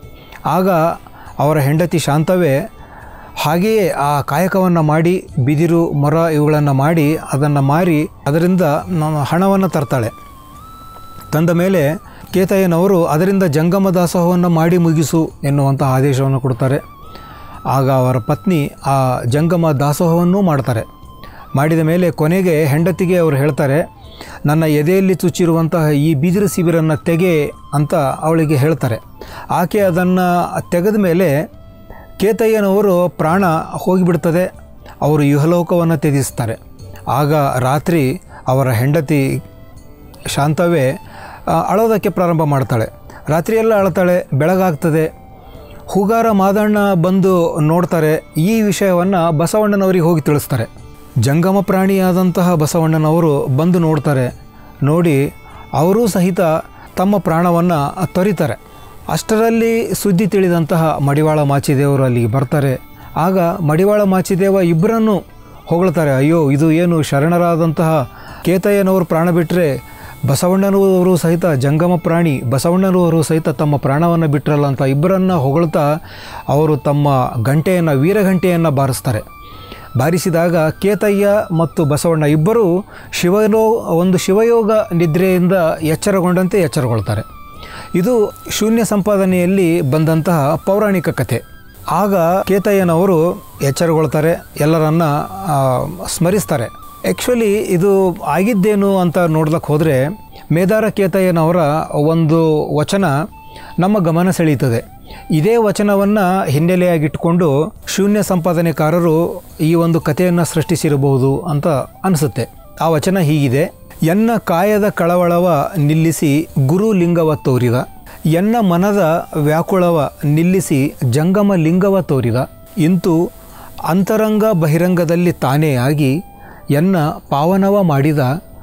ಆಗ ಅವರ ಹೆಂಡತಿ ಶಾಂತವೇ ಹಾಗೆಯೇ ಆ ಕಾಯಕವನ್ನು ಮಾಡಿ ಬಿದಿರು ಮೊರ ಇವುಗಳನ್ನು ಮಾಡಿ ಅದನ್ನು ಮಾರಿ ಅದರಿಂದ ನಮ್ಮ ಹಣವನ್ನು ತರ್ತಾಳೆ ತಂದ ಮೇಲೆ ಕೇತಯ್ಯನವರು ಅದರಿಂದ ಜಂಗಮ ದಾಸೋಹವನ್ನು ಮಾಡಿ ಮುಗಿಸು ಎನ್ನುವಂಥ ಆದೇಶವನ್ನು ಕೊಡ್ತಾರೆ ಆಗ ಅವರ ಪತ್ನಿ ಆ ಜಂಗಮ ದಾಸೋಹವನ್ನೂ ಮಾಡ್ತಾರೆ ಮಾಡಿದ ಮೇಲೆ ಕೊನೆಗೆ ಹೆಂಡತಿಗೆ ಅವರು ಹೇಳ್ತಾರೆ ನನ್ನ ಎದೆಯಲ್ಲಿ ಚುಚ್ಚಿರುವಂತಹ ಈ ಬಿದಿರು ಶಿಬಿರನ್ನು ತೆಗೆ ಅಂತ ಅವಳಿಗೆ ಹೇಳ್ತಾರೆ ಆಕೆ ಅದನ್ನು ತೆಗೆದ ಮೇಲೆ ಕೇತಯ್ಯನವರು ಪ್ರಾಣ ಹೋಗಿಬಿಡ್ತದೆ ಅವರು ಇಹಲೋಕವನ್ನು ತ್ಯಜಿಸ್ತಾರೆ ಆಗ ರಾತ್ರಿ ಅವರ ಹೆಂಡತಿ ಶಾಂತವೇ ಆ, ಅಳೋದಕ್ಕೆ ಪ್ರಾರಂಭ ಮಾಡ್ತಾಳೆ ರಾತ್ರಿಯೆಲ್ಲ ಅಳ್ತಾಳೆ ಬೆಳಗಾಗ್ತದೆ ಹೂಗಾರ ಮಾದಣ್ಣ ಬಂದು ನೋಡ್ತಾರೆ ಈ ವಿಷಯವನ್ನು ಬಸವಣ್ಣನವರಿಗೆ ಹೋಗಿ ತಿಳಿಸ್ತಾರೆ ಜಂಗಮ ಪ್ರಾಣಿಯಾದಂತಹ ಬಸವಣ್ಣನವರು ಬಂದು ನೋಡ್ತಾರೆ ನೋಡಿ ಅವರೂ ಸಹಿತ ತಮ್ಮ ಪ್ರಾಣವನ್ನು ತೊರಿತಾರೆ ಅಷ್ಟರಲ್ಲಿ ಸುದ್ದಿ ತಿಳಿದಂತಹ ಮಡಿವಾಳ ಮಾಚಿದೇವರು ಅಲ್ಲಿಗೆ ಬರ್ತಾರೆ ಆಗ ಮಡಿವಾಳ ಮಾಚಿದೇವ ಇಬ್ಬರನ್ನು ಹೊಗಳ್ತಾರೆ ಅಯ್ಯೋ ಇದು ಏನು ಶರಣರಾದಂತಹ ಕೇತಯ್ಯನವರು ಪ್ರಾಣ ಬಿಟ್ಟರೆ ಬಸವಣ್ಣನವರು ಸಹಿತ ಜಂಗಮ ಪ್ರಾಣಿ ಬಸವಣ್ಣನವರು ಸಹಿತ ತಮ್ಮ ಪ್ರಾಣವನ್ನು ಬಿಟ್ಟರಲ್ಲ ಅಂತ ಇಬ್ಬರನ್ನು ಹೊಗಳ್ತಾ ಅವರು ತಮ್ಮ ಗಂಟೆಯನ್ನು ವೀರಗಂಟೆಯನ್ನು ಬಾರಿಸ್ತಾರೆ ಬಾರಿಸಿದಾಗ ಕೇತಯ್ಯ ಮತ್ತು ಬಸವಣ್ಣ ಇಬ್ಬರೂ ಶಿವನೋ ಒಂದು ಶಿವಯೋಗ ನಿದ್ರೆಯಿಂದ ಎಚ್ಚರಗೊಂಡಂತೆ ಎಚ್ಚರಗೊಳ್ತಾರೆ ಇದು ಶೂನ್ಯ ಸಂಪಾದನೆಯಲ್ಲಿ ಬಂದಂತಹ ಪೌರಾಣಿಕ ಕಥೆ ಆಗ ಕೇತಯ್ಯನವರು ಎಚ್ಚರಗೊಳ್ತಾರೆ ಎಲ್ಲರನ್ನ ಆ, ಸ್ಮರಿಸ್ತಾರೆ ಆ್ಯಕ್ಚುಲಿ ಇದು ಆಗಿದ್ದೇನು ಅಂತ ನೋಡ್ಲಕ್ಕೆ ಹೋದರೆ ಮೇದಾರ ಕೇತಯ್ಯನವರ ಒಂದು ವಚನ ನಮ್ಮ ಗಮನ ಸೆಳೀತದೆ ಇದೇ ವಚನವನ್ನು ಹಿನ್ನೆಲೆಯಾಗಿಟ್ಕೊಂಡು ಶೂನ್ಯ ಸಂಪಾದನೆಕಾರರು ಈ ಒಂದು ಕಥೆಯನ್ನು ಸೃಷ್ಟಿಸಿರಬಹುದು ಅಂತ ಅನಿಸುತ್ತೆ ಆ ವಚನ ಹೀಗಿದೆ ಎನ್ನ ಕಾಯದ ಕಳವಳವ ನಿಲ್ಲಿಸಿ ಗುರು ಲಿಂಗವ ತೋರಿದ ಎನ್ನ ಮನದ ವ್ಯಾಕುಳವ ನಿಲ್ಲಿಸಿ ಜಂಗಮ ಲಿಂಗವ ತೋರಿದ ಇಂತು ಅಂತರಂಗ ಬಹಿರಂಗದಲ್ಲಿ ತಾನೇ ಆಗಿ ಎನ್ನ ಪಾವನವ ಮಾಡಿದ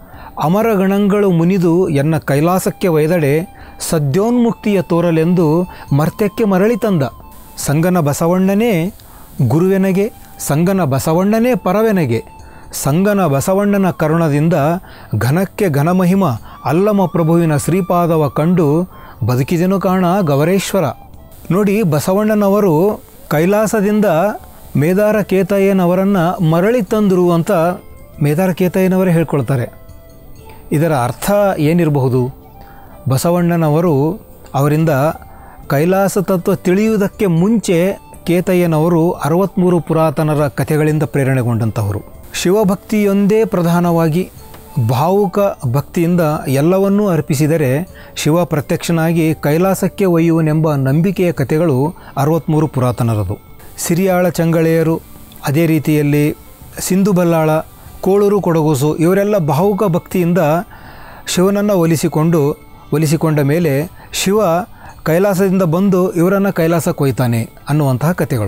ಅಮರಗಣಗಳು ಮುನಿದು ಎನ್ನ ಕೈಲಾಸಕ್ಕೆ ಒಯ್ದಡೆ ಸದ್ಯೋನ್ಮುಕ್ತಿಯ ತೋರಲೆಂದು ಮರ್ತ್ಯಕ್ಕೆ ಮರಳಿ ತಂದ ಸಂಗನ ಬಸವಣ್ಣನೇ ಗುರುವೆನಗೆ ಸಂಗನ ಬಸವಣ್ಣನೇ ಪರವೆನಗೆ ಸಂಗನ ಬಸವಣ್ಣನ ಕರುಣದಿಂದ ಘನಕ್ಕೆ ಘನಮಹಿಮ ಅಲ್ಲಮ ಪ್ರಭುವಿನ ಶ್ರೀಪಾದವ ಕಂಡು ಬದುಕಿದೆನು ಕಾಣ ಗವರೇಶ್ವರ ನೋಡಿ ಬಸವಣ್ಣನವರು ಕೈಲಾಸದಿಂದ ಮೇದಾರ ಕೇತಯ್ಯನವರನ್ನು ಮರಳಿ ತಂದರು ಅಂತ ಮೇದಾರ ಕೇತಯ್ಯನವರೇ ಹೇಳ್ಕೊಳ್ತಾರೆ ಇದರ ಅರ್ಥ ಏನಿರಬಹುದು ಬಸವಣ್ಣನವರು ಅವರಿಂದ ಕೈಲಾಸ ತತ್ವ ತಿಳಿಯುವುದಕ್ಕೆ ಮುಂಚೆ ಕೇತಯ್ಯನವರು ಅರವತ್ತ್ಮೂರು ಪುರಾತನರ ಕಥೆಗಳಿಂದ ಪ್ರೇರಣೆಗೊಂಡಂಥವರು ಶಿವಭಕ್ತಿಯೊಂದೇ ಪ್ರಧಾನವಾಗಿ ಭಾವುಕ ಭಕ್ತಿಯಿಂದ ಎಲ್ಲವನ್ನೂ ಅರ್ಪಿಸಿದರೆ ಶಿವ ಪ್ರತ್ಯಕ್ಷನಾಗಿ ಕೈಲಾಸಕ್ಕೆ ಒಯ್ಯುವನೆಂಬ ನಂಬಿಕೆಯ ಕಥೆಗಳು ಅರವತ್ತ್ಮೂರು ಪುರಾತನರದು ಸಿರಿಯಾಳ ಚಂಗಳೆಯರು ಅದೇ ರೀತಿಯಲ್ಲಿ ಸಿಂಧು ಬಲ್ಲಾಳ ಕೋಳೂರು ಕೊಡಗುಸು ಇವರೆಲ್ಲ ಭಾವುಕ ಭಕ್ತಿಯಿಂದ ಶಿವನನ್ನು ಒಲಿಸಿಕೊಂಡು ಒಲಿಸಿಕೊಂಡ ಮೇಲೆ ಶಿವ ಕೈಲಾಸದಿಂದ ಬಂದು ಇವರನ್ನು ಕೈಲಾಸಕ್ಕೆ ಒಯ್ತಾನೆ ಅನ್ನುವಂತಹ ಕಥೆಗಳು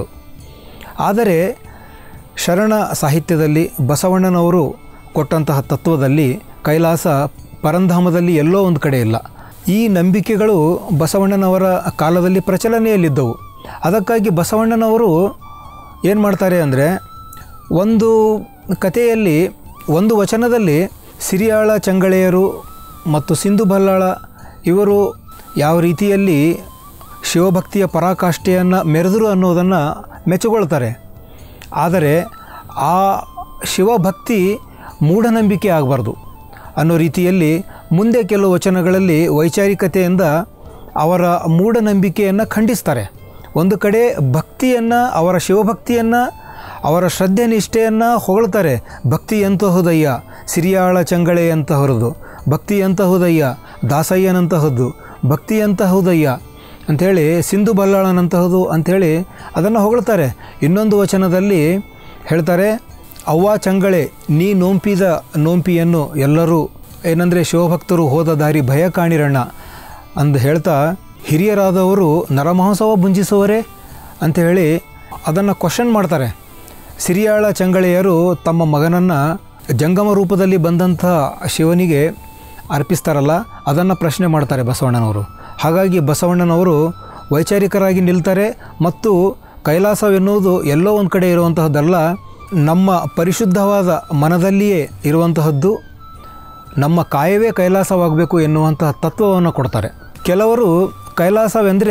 ಆದರೆ ಶರಣ ಸಾಹಿತ್ಯದಲ್ಲಿ ಬಸವಣ್ಣನವರು ಕೊಟ್ಟಂತಹ ತತ್ವದಲ್ಲಿ ಕೈಲಾಸ ಪರಂಧಾಮದಲ್ಲಿ ಎಲ್ಲೋ ಒಂದು ಕಡೆ ಇಲ್ಲ ಈ ನಂಬಿಕೆಗಳು ಬಸವಣ್ಣನವರ ಕಾಲದಲ್ಲಿ ಪ್ರಚಲನೆಯಲ್ಲಿದ್ದವು ಅದಕ್ಕಾಗಿ ಬಸವಣ್ಣನವರು ಏನು ಮಾಡ್ತಾರೆ ಅಂದರೆ ಒಂದು ಕಥೆಯಲ್ಲಿ ಒಂದು ವಚನದಲ್ಲಿ ಸಿರಿಯಾಳ ಚಂಗಳೆಯರು ಮತ್ತು ಸಿಂಧು ಬಲ್ಲಾಳ ಇವರು ಯಾವ ರೀತಿಯಲ್ಲಿ ಶಿವಭಕ್ತಿಯ ಪರಾಕಾಷ್ಠೆಯನ್ನು ಮೆರೆದರು ಅನ್ನೋದನ್ನು ಮೆಚ್ಚುಕೊಳ್ತಾರೆ ಆದರೆ ಆ ಶಿವಭಕ್ತಿ ಮೂಢನಂಬಿಕೆ ಆಗಬಾರ್ದು ಅನ್ನೋ ರೀತಿಯಲ್ಲಿ ಮುಂದೆ ಕೆಲವು ವಚನಗಳಲ್ಲಿ ವೈಚಾರಿಕತೆಯಿಂದ ಅವರ ಮೂಢನಂಬಿಕೆಯನ್ನು ಖಂಡಿಸ್ತಾರೆ ಒಂದು ಕಡೆ ಭಕ್ತಿಯನ್ನು ಅವರ ಶಿವಭಕ್ತಿಯನ್ನು ಅವರ ಶ್ರದ್ಧೆ ನಿಷ್ಠೆಯನ್ನು ಹೊಗಳ್ತಾರೆ ಭಕ್ತಿ ಎಂತಹುದಯ್ಯ ಸಿರಿಯಾಳ ಚಂಗಳೆ ಅಂತಹರದು ಭಕ್ತಿ ಎಂತಹುದಯ್ಯ ದಾಸಯ್ಯನಂತಹದ್ದು ಭಕ್ತಿ ಎಂತಹುದಯ್ಯ ಅಂಥೇಳಿ ಸಿಂಧು ಬಲ್ಲಾಳನಂತಹದ್ದು ಅಂಥೇಳಿ ಅದನ್ನು ಹೊಗಳ್ತಾರೆ ಇನ್ನೊಂದು ವಚನದಲ್ಲಿ ಹೇಳ್ತಾರೆ ಅವ್ವ ಚಂಗಳೆ ನೀ ನೋಂಪಿದ ನೋಂಪಿಯನ್ನು ಎಲ್ಲರೂ ಏನಂದರೆ ಶಿವಭಕ್ತರು ಹೋದ ದಾರಿ ಭಯ ಕಾಣಿರಣ್ಣ ಅಂದು ಹೇಳ್ತಾ ಹಿರಿಯರಾದವರು ನರಮಹೋತ್ಸವ ಭುಂಜಿಸುವರೇ ಅಂತ ಹೇಳಿ ಅದನ್ನು ಕ್ವಶನ್ ಮಾಡ್ತಾರೆ ಸಿರಿಯಾಳ ಚಂಗಳೆಯರು ತಮ್ಮ ಮಗನನ್ನು ಜಂಗಮ ರೂಪದಲ್ಲಿ ಬಂದಂಥ ಶಿವನಿಗೆ ಅರ್ಪಿಸ್ತಾರಲ್ಲ ಅದನ್ನು ಪ್ರಶ್ನೆ ಮಾಡ್ತಾರೆ ಬಸವಣ್ಣನವರು ಹಾಗಾಗಿ ಬಸವಣ್ಣನವರು ವೈಚಾರಿಕರಾಗಿ ನಿಲ್ತಾರೆ ಮತ್ತು ಕೈಲಾಸವೆನ್ನುವುದು ಎಲ್ಲೋ ಒಂದು ಕಡೆ ಇರುವಂತಹದ್ದಲ್ಲ ನಮ್ಮ ಪರಿಶುದ್ಧವಾದ ಮನದಲ್ಲಿಯೇ ಇರುವಂತಹದ್ದು ನಮ್ಮ ಕಾಯವೇ ಕೈಲಾಸವಾಗಬೇಕು ಎನ್ನುವಂತಹ ತತ್ವವನ್ನು ಕೊಡ್ತಾರೆ ಕೆಲವರು ಕೈಲಾಸವೆಂದರೆ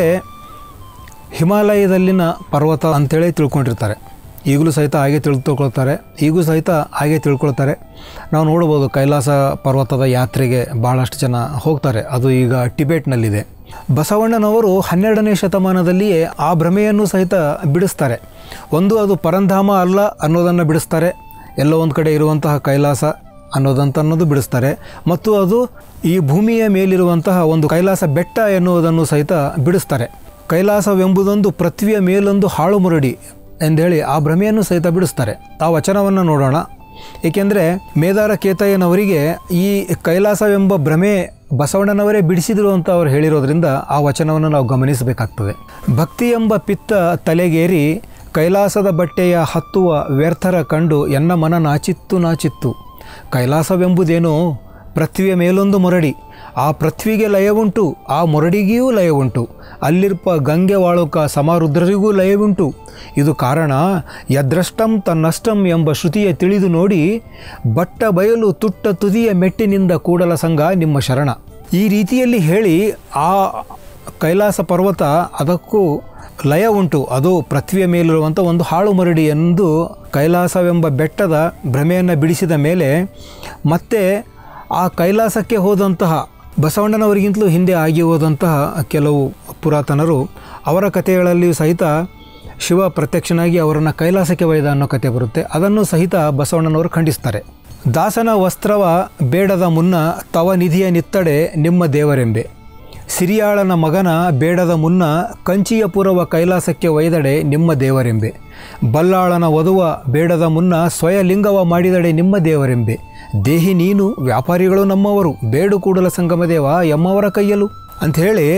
ಹಿಮಾಲಯದಲ್ಲಿನ ಪರ್ವತ ಅಂತೇಳಿ ತಿಳ್ಕೊಂಡಿರ್ತಾರೆ ಈಗಲೂ ಸಹಿತ ಹಾಗೆ ತಿಳ್ ತಿಳ್ಕೊಳ್ತಾರೆ ಈಗೂ ಸಹಿತ ಹಾಗೆ ತಿಳ್ಕೊಳ್ತಾರೆ ನಾವು ನೋಡ್ಬೋದು ಕೈಲಾಸ ಪರ್ವತದ ಯಾತ್ರೆಗೆ ಭಾಳಷ್ಟು ಜನ ಹೋಗ್ತಾರೆ ಅದು ಈಗ ಟಿಬೇಟ್ನಲ್ಲಿದೆ ಬಸವಣ್ಣನವರು ಹನ್ನೆರಡನೇ ಶತಮಾನದಲ್ಲಿಯೇ ಆ ಭ್ರಮೆಯನ್ನು ಸಹಿತ ಬಿಡಿಸ್ತಾರೆ ಒಂದು ಅದು ಪರಂಧಾಮ ಅಲ್ಲ ಅನ್ನೋದನ್ನು ಬಿಡಿಸ್ತಾರೆ ಎಲ್ಲೋ ಒಂದು ಕಡೆ ಇರುವಂತಹ ಕೈಲಾಸ ಅನ್ನೋದಂತ ಅನ್ನೋದು ಬಿಡಿಸ್ತಾರೆ ಮತ್ತು ಅದು ಈ ಭೂಮಿಯ ಮೇಲಿರುವಂತಹ ಒಂದು ಕೈಲಾಸ ಬೆಟ್ಟ ಎನ್ನುವುದನ್ನು ಸಹಿತ ಬಿಡಿಸ್ತಾರೆ ಕೈಲಾಸವೆಂಬುದೊಂದು ಪೃಥ್ವಿಯ ಮೇಲೊಂದು ಹಾಳು ಮುರಡಿ ಎಂದೇಳಿ ಆ ಭ್ರಮೆಯನ್ನು ಸಹಿತ ಬಿಡಿಸ್ತಾರೆ ಆ ವಚನವನ್ನು ನೋಡೋಣ ಏಕೆಂದರೆ ಮೇದಾರ ಕೇತಯ್ಯನವರಿಗೆ ಈ ಕೈಲಾಸವೆಂಬ ಭ್ರಮೆ ಬಸವಣ್ಣನವರೇ ಬಿಡಿಸಿದರು ಅಂತ ಅವರು ಹೇಳಿರೋದ್ರಿಂದ ಆ ವಚನವನ್ನು ನಾವು ಗಮನಿಸಬೇಕಾಗ್ತದೆ ಭಕ್ತಿ ಎಂಬ ಪಿತ್ತ ತಲೆಗೇರಿ ಕೈಲಾಸದ ಬಟ್ಟೆಯ ಹತ್ತುವ ವ್ಯರ್ಥರ ಕಂಡು ಎನ್ನ ಮನ ನಾಚಿತ್ತು ನಾಚಿತ್ತು ಕೈಲಾಸವೆಂಬುದೇನೋ ಪೃಥ್ವಿಯ ಮೇಲೊಂದು ಮೊರಡಿ ಆ ಪೃಥ್ವಿಗೆ ಲಯವುಂಟು ಆ ಮೊರಡಿಗೆಯೂ ಲಯವುಂಟು ಅಲ್ಲಿರ್ಪ ಗಂಗೆ ವಾಳುಕ ಸಮಾರುದ್ರರಿಗೂ ಲಯವುಂಟು ಇದು ಕಾರಣ ಯದ್ರಷ್ಟಂ ತನ್ನಷ್ಟಂ ಎಂಬ ಶ್ರುತಿಯ ತಿಳಿದು ನೋಡಿ ಬಟ್ಟ ಬಯಲು ತುಟ್ಟ ತುದಿಯ ಮೆಟ್ಟಿನಿಂದ ಕೂಡಲ ಸಂಘ ನಿಮ್ಮ ಶರಣ ಈ ರೀತಿಯಲ್ಲಿ ಹೇಳಿ ಆ ಕೈಲಾಸ ಪರ್ವತ ಅದಕ್ಕೂ ಲಯ ಉಂಟು ಅದು ಪೃಥ್ವಿಯ ಮೇಲಿರುವಂಥ ಒಂದು ಹಾಳು ಮರಡಿ ಎಂದು ಕೈಲಾಸವೆಂಬ ಬೆಟ್ಟದ ಭ್ರಮೆಯನ್ನು ಬಿಡಿಸಿದ ಮೇಲೆ ಮತ್ತೆ ಆ ಕೈಲಾಸಕ್ಕೆ ಹೋದಂತಹ ಬಸವಣ್ಣನವರಿಗಿಂತಲೂ ಹಿಂದೆ ಆಗಿ ಹೋದಂತಹ ಕೆಲವು ಪುರಾತನರು ಅವರ ಕಥೆಗಳಲ್ಲಿಯೂ ಸಹಿತ ಶಿವ ಪ್ರತ್ಯಕ್ಷನಾಗಿ ಅವರನ್ನು ಕೈಲಾಸಕ್ಕೆ ಒಯ್ದ ಅನ್ನೋ ಕಥೆ ಬರುತ್ತೆ ಅದನ್ನು ಸಹಿತ ಬಸವಣ್ಣನವರು ಖಂಡಿಸ್ತಾರೆ ದಾಸನ ವಸ್ತ್ರವ ಬೇಡದ ಮುನ್ನ ತವ ನಿಧಿಯ ನಿತ್ತಡೆ ನಿಮ್ಮ ದೇವರೆಂಬೆ ಸಿರಿಯಾಳನ ಮಗನ ಬೇಡದ ಮುನ್ನ ಕಂಚಿಯ ಪುರವ ಕೈಲಾಸಕ್ಕೆ ಒಯ್ದಡೆ ನಿಮ್ಮ ದೇವರೆಂಬೆ ಬಲ್ಲಾಳನ ವಧುವ ಬೇಡದ ಮುನ್ನ ಸ್ವಯಲಿಂಗವ ಮಾಡಿದಡೆ ನಿಮ್ಮ ದೇವರೆಂಬೆ ದೇಹಿ ನೀನು ವ್ಯಾಪಾರಿಗಳು ನಮ್ಮವರು ಬೇಡು ಕೂಡಲ ಸಂಗಮ ದೇವ ಎಮ್ಮವರ ಕೈಯಲು ಅಂಥೇಳಿ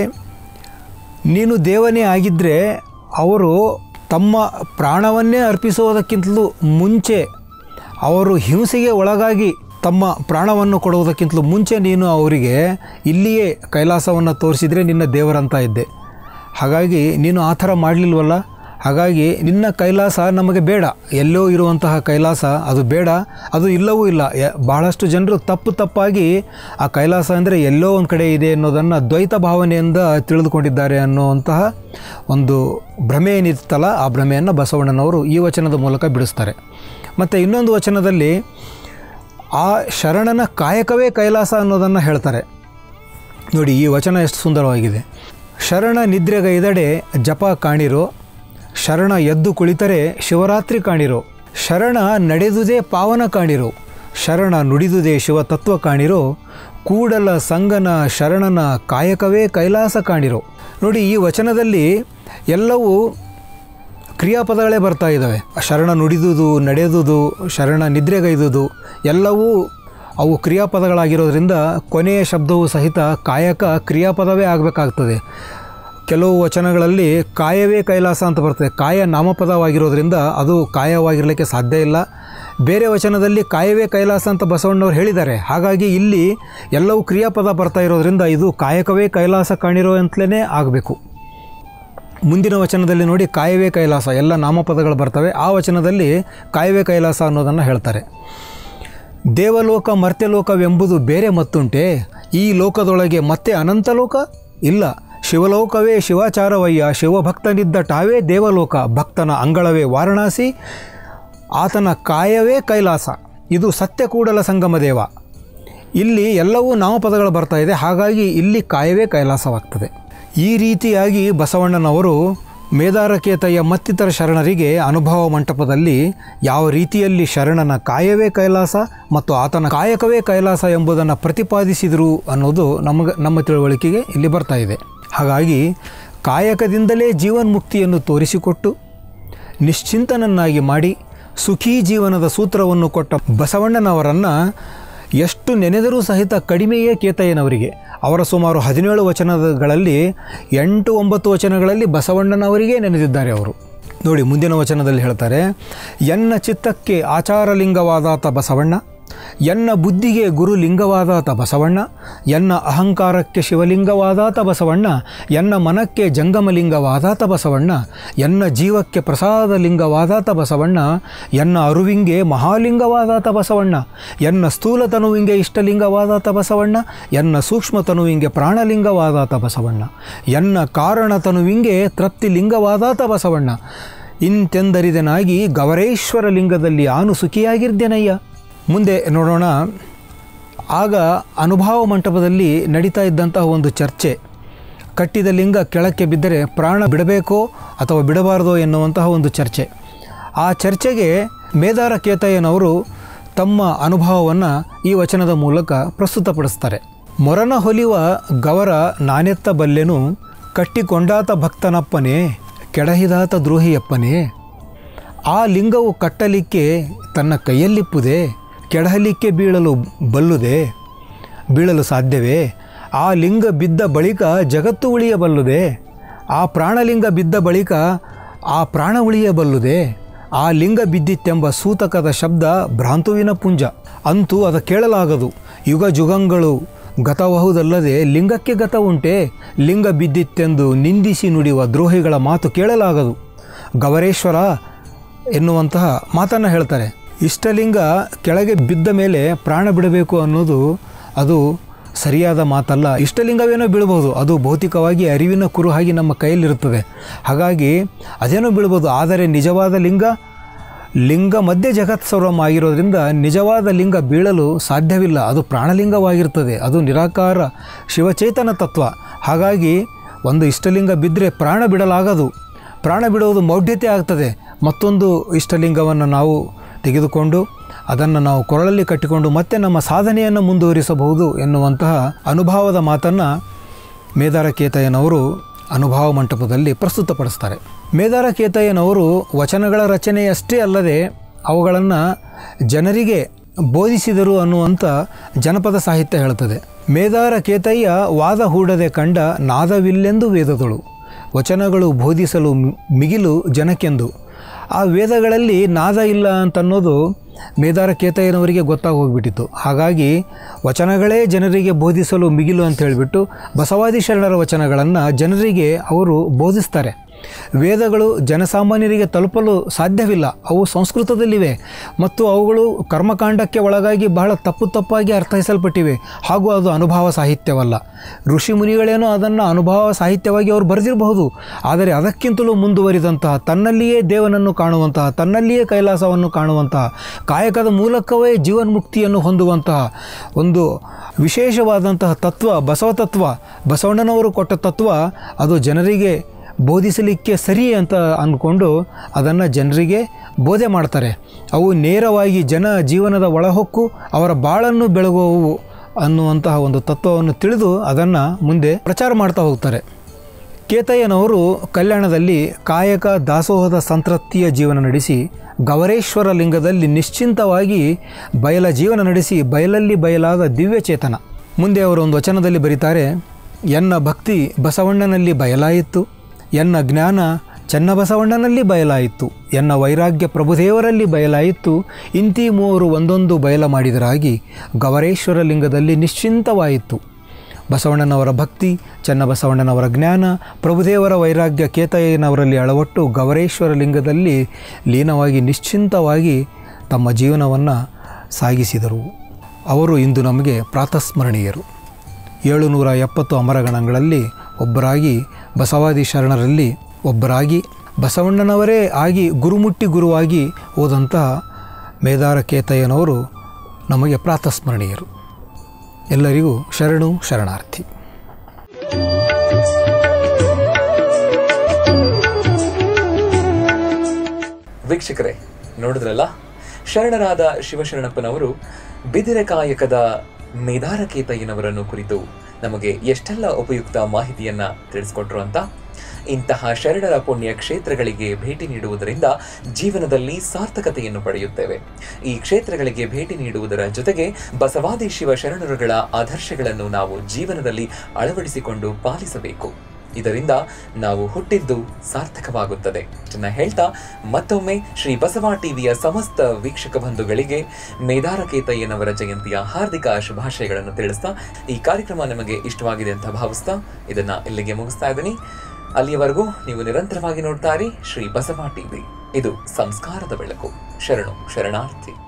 ನೀನು ದೇವನೇ ಆಗಿದ್ದರೆ ಅವರು ತಮ್ಮ ಪ್ರಾಣವನ್ನೇ ಅರ್ಪಿಸುವುದಕ್ಕಿಂತಲೂ ಮುಂಚೆ ಅವರು ಹಿಂಸೆಗೆ ಒಳಗಾಗಿ ತಮ್ಮ ಪ್ರಾಣವನ್ನು ಕೊಡುವುದಕ್ಕಿಂತಲೂ ಮುಂಚೆ ನೀನು ಅವರಿಗೆ ಇಲ್ಲಿಯೇ ಕೈಲಾಸವನ್ನು ತೋರಿಸಿದರೆ ನಿನ್ನ ದೇವರಂತ ಇದ್ದೆ ಹಾಗಾಗಿ ನೀನು ಆ ಥರ ಮಾಡಲಿಲ್ವಲ್ಲ ಹಾಗಾಗಿ ನಿನ್ನ ಕೈಲಾಸ ನಮಗೆ ಬೇಡ ಎಲ್ಲೋ ಇರುವಂತಹ ಕೈಲಾಸ ಅದು ಬೇಡ ಅದು ಇಲ್ಲವೂ ಇಲ್ಲ ಯ- ಬಹಳಷ್ಟು ಜನರು ತಪ್ಪು ತಪ್ಪಾಗಿ ಆ ಕೈಲಾಸ ಅಂದರೆ ಎಲ್ಲೋ ಒಂದು ಕಡೆ ಇದೆ ಅನ್ನೋದನ್ನು ದ್ವೈತ ಭಾವನೆಯಿಂದ ತಿಳಿದುಕೊಂಡಿದ್ದಾರೆ ಅನ್ನುವಂತಹ ಒಂದು ಭ್ರಮೆ ಏನಿತ್ತಲ್ಲ ಆ ಭ್ರಮೆಯನ್ನು ಬಸವಣ್ಣನವರು ಈ ವಚನದ ಮೂಲಕ ಬಿಡಿಸ್ತಾರೆ ಮತ್ತು ಇನ್ನೊಂದು ವಚನದಲ್ಲಿ ಆ ಶರಣನ ಕಾಯಕವೇ ಕೈಲಾಸ ಅನ್ನೋದನ್ನು ಹೇಳ್ತಾರೆ ನೋಡಿ ಈ ವಚನ ಎಷ್ಟು ಸುಂದರವಾಗಿದೆ ಶರಣ ನಿದ್ರೆಗೈದಡೆ ಜಪ ಕಾಣಿರೋ ಶರಣ ಎದ್ದು ಕುಳಿತರೆ ಶಿವರಾತ್ರಿ ಕಾಣಿರೋ ಶರಣ ನಡೆದುದೇ ಪಾವನ ಕಾಣಿರೋ ಶರಣ ನುಡಿದುದೇ ಶಿವ ತತ್ವ ಕಾಣಿರೋ ಕೂಡಲ ಸಂಗನ ಶರಣನ ಕಾಯಕವೇ ಕೈಲಾಸ ಕಾಣಿರೋ ನೋಡಿ ಈ ವಚನದಲ್ಲಿ ಎಲ್ಲವೂ ಕ್ರಿಯಾಪದಗಳೇ ಬರ್ತಾ ಇದ್ದಾವೆ ಶರಣ ನುಡಿದುದು ನಡೆದುದು ಶರಣ ನಿದ್ರೆಗೈದುದು ಎಲ್ಲವೂ ಅವು ಕ್ರಿಯಾಪದಗಳಾಗಿರೋದ್ರಿಂದ ಕೊನೆಯ ಶಬ್ದವು ಸಹಿತ ಕಾಯಕ ಕ್ರಿಯಾಪದವೇ ಆಗಬೇಕಾಗ್ತದೆ ಕೆಲವು ವಚನಗಳಲ್ಲಿ ಕಾಯವೇ ಕೈಲಾಸ ಅಂತ ಬರ್ತದೆ ಕಾಯ ನಾಮಪದವಾಗಿರೋದ್ರಿಂದ ಅದು ಕಾಯವಾಗಿರಲಿಕ್ಕೆ ಸಾಧ್ಯ ಇಲ್ಲ ಬೇರೆ ವಚನದಲ್ಲಿ ಕಾಯವೇ ಕೈಲಾಸ ಅಂತ ಬಸವಣ್ಣವ್ರು ಹೇಳಿದ್ದಾರೆ ಹಾಗಾಗಿ ಇಲ್ಲಿ ಎಲ್ಲವೂ ಕ್ರಿಯಾಪದ ಬರ್ತಾ ಇರೋದ್ರಿಂದ ಇದು ಕಾಯಕವೇ ಕೈಲಾಸ ಕಾಣಿರೋ ಅಂತಲೇ ಆಗಬೇಕು ಮುಂದಿನ ವಚನದಲ್ಲಿ ನೋಡಿ ಕಾಯವೇ ಕೈಲಾಸ ಎಲ್ಲ ನಾಮಪದಗಳು ಬರ್ತವೆ ಆ ವಚನದಲ್ಲಿ ಕಾಯವೇ ಕೈಲಾಸ ಅನ್ನೋದನ್ನು ಹೇಳ್ತಾರೆ ದೇವಲೋಕ ಮರ್ತ್ಯಲೋಕವೆಂಬುದು ಬೇರೆ ಮತ್ತುಂಟೆ ಈ ಲೋಕದೊಳಗೆ ಮತ್ತೆ ಅನಂತ ಲೋಕ ಇಲ್ಲ ಶಿವಲೋಕವೇ ಶಿವಾಚಾರವಯ್ಯ ಶಿವಭಕ್ತನಿದ್ದ ಟಾವೇ ದೇವಲೋಕ ಭಕ್ತನ ಅಂಗಳವೇ ವಾರಣಾಸಿ ಆತನ ಕಾಯವೇ ಕೈಲಾಸ ಇದು ಸತ್ಯ ಕೂಡಲ ಸಂಗಮ ದೇವ ಇಲ್ಲಿ ಎಲ್ಲವೂ ನಾಮಪದಗಳು ಬರ್ತಾ ಇದೆ ಹಾಗಾಗಿ ಇಲ್ಲಿ ಕಾಯವೇ ಕೈಲಾಸವಾಗ್ತದೆ ಈ ರೀತಿಯಾಗಿ ಬಸವಣ್ಣನವರು ಮೇದಾರಕೇತಯ್ಯ ಮತ್ತಿತರ ಶರಣರಿಗೆ ಅನುಭವ ಮಂಟಪದಲ್ಲಿ ಯಾವ ರೀತಿಯಲ್ಲಿ ಶರಣನ ಕಾಯವೇ ಕೈಲಾಸ ಮತ್ತು ಆತನ ಕಾಯಕವೇ ಕೈಲಾಸ ಎಂಬುದನ್ನು ಪ್ರತಿಪಾದಿಸಿದರು ಅನ್ನೋದು ನಮಗೆ ನಮ್ಮ ತಿಳುವಳಿಕೆಗೆ ಇಲ್ಲಿ ಬರ್ತಾ ಇದೆ ಹಾಗಾಗಿ ಕಾಯಕದಿಂದಲೇ ಜೀವನ್ಮುಕ್ತಿಯನ್ನು ತೋರಿಸಿಕೊಟ್ಟು ನಿಶ್ಚಿಂತನನ್ನಾಗಿ ಮಾಡಿ ಸುಖೀ ಜೀವನದ ಸೂತ್ರವನ್ನು ಕೊಟ್ಟ ಬಸವಣ್ಣನವರನ್ನು ಎಷ್ಟು ನೆನೆದರೂ ಸಹಿತ ಕಡಿಮೆಯೇ ಕೇತಯ್ಯನವರಿಗೆ ಅವರ ಸುಮಾರು ಹದಿನೇಳು ವಚನಗಳಲ್ಲಿ ಎಂಟು ಒಂಬತ್ತು ವಚನಗಳಲ್ಲಿ ಬಸವಣ್ಣನವರಿಗೇ ನೆನೆದಿದ್ದಾರೆ ಅವರು ನೋಡಿ ಮುಂದಿನ ವಚನದಲ್ಲಿ ಹೇಳ್ತಾರೆ ಎನ್ನ ಚಿತ್ತಕ್ಕೆ ಆಚಾರಲಿಂಗವಾದಾತ ಬಸವಣ್ಣ ಎನ್ನ ಬುದ್ಧಿಗೆ ಗುರುಲಿಂಗವಾದಾತ ಬಸವಣ್ಣ ಎನ್ನ ಅಹಂಕಾರಕ್ಕೆ ಶಿವಲಿಂಗವಾದಾತ ಬಸವಣ್ಣ ಎನ್ನ ಮನಕ್ಕೆ ಜಂಗಮಲಿಂಗವಾದಾತ ಬಸವಣ್ಣ ಎನ್ನ ಜೀವಕ್ಕೆ ಪ್ರಸಾದ ಲಿಂಗವಾದಾತ ಬಸವಣ್ಣ ಎನ್ನ ಅರುವಿಂಗೆ ಮಹಾಲಿಂಗವಾದಾತ ಬಸವಣ್ಣ ಎನ್ನ ಸ್ಥೂಲ ತನುವಿಂಗೆ ಇಷ್ಟಲಿಂಗವಾದಾತ ಬಸವಣ್ಣ ಎನ್ನ ಸೂಕ್ಷ್ಮ ತನುವಿಂಗೆ ಪ್ರಾಣಲಿಂಗವಾದಾತ ಬಸವಣ್ಣ ಎನ್ನ ಕಾರಣ ತನುವಿಂಗೆ ತೃಪ್ತಿ ಲಿಂಗವಾದಾತ ಬಸವಣ್ಣ ಇಂತೆಂದರಿದನಾಗಿ ಗವರೇಶ್ವರ ಲಿಂಗದಲ್ಲಿ ಆನು ಸುಖಿಯಾಗಿರ್ದೇನಯ್ಯ ಮುಂದೆ ನೋಡೋಣ ಆಗ ಅನುಭವ ಮಂಟಪದಲ್ಲಿ ನಡೀತಾ ಇದ್ದಂತಹ ಒಂದು ಚರ್ಚೆ ಕಟ್ಟಿದ ಲಿಂಗ ಕೆಳಕ್ಕೆ ಬಿದ್ದರೆ ಪ್ರಾಣ ಬಿಡಬೇಕೋ ಅಥವಾ ಬಿಡಬಾರದೋ ಎನ್ನುವಂತಹ ಒಂದು ಚರ್ಚೆ ಆ ಚರ್ಚೆಗೆ ಮೇದಾರ ಕೇತಯ್ಯನವರು ತಮ್ಮ ಅನುಭವವನ್ನು ಈ ವಚನದ ಮೂಲಕ ಪ್ರಸ್ತುತಪಡಿಸ್ತಾರೆ ಮೊರನ ಹೊಲಿವ ಗವರ ನಾನೆತ್ತ ಬಲ್ಲೆನು ಕಟ್ಟಿಕೊಂಡಾತ ಭಕ್ತನಪ್ಪನೇ ಕೆಡಹಿದಾತ ದ್ರೋಹಿಯಪ್ಪನೇ ಆ ಲಿಂಗವು ಕಟ್ಟಲಿಕ್ಕೆ ತನ್ನ ಕೈಯಲ್ಲಿಪ್ಪುದೆ ಕೆಡಹಲಿಕ್ಕೆ ಬೀಳಲು ಬಲ್ಲುದೆ ಬೀಳಲು ಸಾಧ್ಯವೇ ಆ ಲಿಂಗ ಬಿದ್ದ ಬಳಿಕ ಜಗತ್ತು ಉಳಿಯಬಲ್ಲುದೆ ಆ ಪ್ರಾಣಲಿಂಗ ಬಿದ್ದ ಬಳಿಕ ಆ ಪ್ರಾಣ ಉಳಿಯಬಲ್ಲುದೆ ಆ ಲಿಂಗ ಬಿದ್ದಿತ್ತೆಂಬ ಸೂತಕದ ಶಬ್ದ ಭ್ರಾಂತುವಿನ ಪುಂಜ ಅಂತೂ ಅದ ಕೇಳಲಾಗದು ಯುಗ ಜುಗಂಗಳು ಗತಬಹುದಲ್ಲದೆ ಲಿಂಗಕ್ಕೆ ಗತ ಉಂಟೆ ಲಿಂಗ ಬಿದ್ದಿತ್ತೆಂದು ನಿಂದಿಸಿ ನುಡಿಯುವ ದ್ರೋಹಿಗಳ ಮಾತು ಕೇಳಲಾಗದು ಗವರೇಶ್ವರ ಎನ್ನುವಂತಹ ಮಾತನ್ನು ಹೇಳ್ತಾರೆ ಇಷ್ಟಲಿಂಗ ಕೆಳಗೆ ಬಿದ್ದ ಮೇಲೆ ಪ್ರಾಣ ಬಿಡಬೇಕು ಅನ್ನೋದು ಅದು ಸರಿಯಾದ ಮಾತಲ್ಲ ಇಷ್ಟಲಿಂಗವೇನೋ ಬೀಳ್ಬೋದು ಅದು ಭೌತಿಕವಾಗಿ ಅರಿವಿನ ಕುರುಹಾಗಿ ನಮ್ಮ ಕೈಯಲ್ಲಿರುತ್ತದೆ ಹಾಗಾಗಿ ಅದೇನೋ ಬೀಳ್ಬೋದು ಆದರೆ ನಿಜವಾದ ಲಿಂಗ ಲಿಂಗ ಮಧ್ಯೆ ಜಗತ್ ಸರ್ವಂ ಆಗಿರೋದ್ರಿಂದ ನಿಜವಾದ ಲಿಂಗ ಬೀಳಲು ಸಾಧ್ಯವಿಲ್ಲ ಅದು ಪ್ರಾಣಲಿಂಗವಾಗಿರ್ತದೆ ಅದು ನಿರಾಕಾರ ಶಿವಚೇತನ ತತ್ವ ಹಾಗಾಗಿ ಒಂದು ಇಷ್ಟಲಿಂಗ ಬಿದ್ದರೆ ಪ್ರಾಣ ಬಿಡಲಾಗದು ಪ್ರಾಣ ಬಿಡುವುದು ಮೌಢ್ಯತೆ ಆಗ್ತದೆ ಮತ್ತೊಂದು ಇಷ್ಟಲಿಂಗವನ್ನು ನಾವು ತೆಗೆದುಕೊಂಡು ಅದನ್ನು ನಾವು ಕೊರಳಲ್ಲಿ ಕಟ್ಟಿಕೊಂಡು ಮತ್ತೆ ನಮ್ಮ ಸಾಧನೆಯನ್ನು ಮುಂದುವರಿಸಬಹುದು ಎನ್ನುವಂತಹ ಅನುಭವದ ಮಾತನ್ನು ಮೇದಾರ ಕೇತಯ್ಯನವರು ಅನುಭವ ಮಂಟಪದಲ್ಲಿ ಪ್ರಸ್ತುತಪಡಿಸ್ತಾರೆ ಮೇದಾರ ಕೇತಯ್ಯನವರು ವಚನಗಳ ರಚನೆಯಷ್ಟೇ ಅಲ್ಲದೆ ಅವುಗಳನ್ನು ಜನರಿಗೆ ಬೋಧಿಸಿದರು ಅನ್ನುವಂಥ ಜನಪದ ಸಾಹಿತ್ಯ ಹೇಳ್ತದೆ ಮೇದಾರ ಕೇತಯ್ಯ ವಾದ ಹೂಡದೆ ಕಂಡ ನಾದವಿಲ್ಲೆಂದು ವೇದದಳು ವಚನಗಳು ಬೋಧಿಸಲು ಮಿಗಿಲು ಜನಕ್ಕೆಂದು ಆ ವೇದಗಳಲ್ಲಿ ನಾದ ಇಲ್ಲ ಅಂತನ್ನೋದು ಮೇದಾರ ಕೇತಯ್ಯನವರಿಗೆ ಗೊತ್ತಾಗಿ ಹೋಗ್ಬಿಟ್ಟಿತ್ತು ಹಾಗಾಗಿ ವಚನಗಳೇ ಜನರಿಗೆ ಬೋಧಿಸಲು ಮಿಗಿಲು ಅಂತ ಹೇಳಿಬಿಟ್ಟು ಬಸವಾದಿ ಶರಣರ ವಚನಗಳನ್ನು ಜನರಿಗೆ ಅವರು ಬೋಧಿಸ್ತಾರೆ ವೇದಗಳು ಜನಸಾಮಾನ್ಯರಿಗೆ ತಲುಪಲು ಸಾಧ್ಯವಿಲ್ಲ ಅವು ಸಂಸ್ಕೃತದಲ್ಲಿವೆ ಮತ್ತು ಅವುಗಳು ಕರ್ಮಕಾಂಡಕ್ಕೆ ಒಳಗಾಗಿ ಬಹಳ ತಪ್ಪು ತಪ್ಪಾಗಿ ಅರ್ಥೈಸಲ್ಪಟ್ಟಿವೆ ಹಾಗೂ ಅದು ಅನುಭವ ಸಾಹಿತ್ಯವಲ್ಲ ಋಷಿ ಮುನಿಗಳೇನೋ ಅದನ್ನು ಅನುಭವ ಸಾಹಿತ್ಯವಾಗಿ ಅವರು ಬರೆದಿರಬಹುದು ಆದರೆ ಅದಕ್ಕಿಂತಲೂ ಮುಂದುವರಿದಂತಹ ತನ್ನಲ್ಲಿಯೇ ದೇವನನ್ನು ಕಾಣುವಂತಹ ತನ್ನಲ್ಲಿಯೇ ಕೈಲಾಸವನ್ನು ಕಾಣುವಂತಹ ಕಾಯಕದ ಮೂಲಕವೇ ಜೀವನ್ಮುಕ್ತಿಯನ್ನು ಹೊಂದುವಂತಹ ಒಂದು ವಿಶೇಷವಾದಂತಹ ತತ್ವ ಬಸವ ತತ್ವ ಬಸವಣ್ಣನವರು ಕೊಟ್ಟ ತತ್ವ ಅದು ಜನರಿಗೆ ಬೋಧಿಸಲಿಕ್ಕೆ ಸರಿ ಅಂತ ಅಂದ್ಕೊಂಡು ಅದನ್ನು ಜನರಿಗೆ ಬೋಧೆ ಮಾಡ್ತಾರೆ ಅವು ನೇರವಾಗಿ ಜನ ಜೀವನದ ಒಳಹೊಕ್ಕು ಅವರ ಬಾಳನ್ನು ಬೆಳಗುವವು ಅನ್ನುವಂತಹ ಒಂದು ತತ್ವವನ್ನು ತಿಳಿದು ಅದನ್ನು ಮುಂದೆ ಪ್ರಚಾರ ಮಾಡ್ತಾ ಹೋಗ್ತಾರೆ ಕೇತಯ್ಯನವರು ಕಲ್ಯಾಣದಲ್ಲಿ ಕಾಯಕ ದಾಸೋಹದ ಸಂತೃಪ್ತಿಯ ಜೀವನ ನಡೆಸಿ ಗವರೇಶ್ವರ ಲಿಂಗದಲ್ಲಿ ನಿಶ್ಚಿಂತವಾಗಿ ಬಯಲ ಜೀವನ ನಡೆಸಿ ಬಯಲಲ್ಲಿ ಬಯಲಾದ ದಿವ್ಯ ಚೇತನ ಮುಂದೆ ಅವರು ಒಂದು ವಚನದಲ್ಲಿ ಬರೀತಾರೆ ಎನ್ನ ಭಕ್ತಿ ಬಸವಣ್ಣನಲ್ಲಿ ಬಯಲಾಯಿತು ಎನ್ನ ಜ್ಞಾನ ಚನ್ನಬಸವಣ್ಣನಲ್ಲಿ ಬಯಲಾಯಿತು ಎನ್ನ ವೈರಾಗ್ಯ ಪ್ರಭುದೇವರಲ್ಲಿ ಬಯಲಾಯಿತು ಇಂತಿ ಮೂವರು ಒಂದೊಂದು ಬಯಲ ಮಾಡಿದರಾಗಿ ಗವರೇಶ್ವರ ಲಿಂಗದಲ್ಲಿ ನಿಶ್ಚಿಂತವಾಯಿತು ಬಸವಣ್ಣನವರ ಭಕ್ತಿ ಚನ್ನಬಸವಣ್ಣನವರ ಜ್ಞಾನ ಪ್ರಭುದೇವರ ವೈರಾಗ್ಯ ಕೇತಯ್ಯನವರಲ್ಲಿ ಅಳವಟ್ಟು ಗವರೇಶ್ವರ ಲಿಂಗದಲ್ಲಿ ಲೀನವಾಗಿ ನಿಶ್ಚಿಂತವಾಗಿ ತಮ್ಮ ಜೀವನವನ್ನು ಸಾಗಿಸಿದರು ಅವರು ಇಂದು ನಮಗೆ ಪ್ರಾತಸ್ಮರಣೀಯರು ಏಳುನೂರ ಎಪ್ಪತ್ತು ಅಮರಗಣಗಳಲ್ಲಿ ಒಬ್ಬರಾಗಿ ಬಸವಾದಿ ಶರಣರಲ್ಲಿ ಒಬ್ಬರಾಗಿ ಬಸವಣ್ಣನವರೇ ಆಗಿ ಗುರುಮುಟ್ಟಿ ಗುರುವಾಗಿ ಹೋದಂತಹ ಮೇದಾರ ಕೇತಯ್ಯನವರು ನಮಗೆ ಪ್ರಾತಸ್ಮರಣೀಯರು ಎಲ್ಲರಿಗೂ ಶರಣು ಶರಣಾರ್ಥಿ ವೀಕ್ಷಕರೇ ನೋಡಿದ್ರಲ್ಲ ಶರಣರಾದ ಶಿವಶರಣಪ್ಪನವರು ಬಿದಿರೆ ಕಾಯಕದ ಮೇದಾರಕೇತಯ್ಯನವರನ್ನು ಕುರಿತು ನಮಗೆ ಎಷ್ಟೆಲ್ಲ ಉಪಯುಕ್ತ ಮಾಹಿತಿಯನ್ನ ತಿಳಿಸ್ಕೊಟ್ರು ಅಂತ ಇಂತಹ ಶರಣರ ಪುಣ್ಯ ಕ್ಷೇತ್ರಗಳಿಗೆ ಭೇಟಿ ನೀಡುವುದರಿಂದ ಜೀವನದಲ್ಲಿ ಸಾರ್ಥಕತೆಯನ್ನು ಪಡೆಯುತ್ತೇವೆ ಈ ಕ್ಷೇತ್ರಗಳಿಗೆ ಭೇಟಿ ನೀಡುವುದರ ಜೊತೆಗೆ ಬಸವಾದಿ ಶಿವ ಶರಣರುಗಳ ಆದರ್ಶಗಳನ್ನು ನಾವು ಜೀವನದಲ್ಲಿ ಅಳವಡಿಸಿಕೊಂಡು ಪಾಲಿಸಬೇಕು ಇದರಿಂದ ನಾವು ಹುಟ್ಟಿದ್ದು ಸಾರ್ಥಕವಾಗುತ್ತದೆ ಇದನ್ನ ಹೇಳ್ತಾ ಮತ್ತೊಮ್ಮೆ ಶ್ರೀ ಬಸವ ಟಿವಿಯ ಸಮಸ್ತ ವೀಕ್ಷಕ ಬಂಧುಗಳಿಗೆ ಮೇದಾರಕೇತಯ್ಯನವರ ಜಯಂತಿಯ ಹಾರ್ದಿಕ ಶುಭಾಶಯಗಳನ್ನು ತಿಳಿಸ್ತಾ ಈ ಕಾರ್ಯಕ್ರಮ ನಿಮಗೆ ಇಷ್ಟವಾಗಿದೆ ಅಂತ ಭಾವಿಸ್ತಾ ಇದನ್ನ ಇಲ್ಲಿಗೆ ಮುಗಿಸ್ತಾ ಇದ್ದೀನಿ ಅಲ್ಲಿಯವರೆಗೂ ನೀವು ನಿರಂತರವಾಗಿ ನೋಡ್ತಾ ಇರಿ ಶ್ರೀ ಬಸವ ಟಿವಿ ಇದು ಸಂಸ್ಕಾರದ ಬೆಳಕು ಶರಣು ಶರಣಾರ್ಥಿ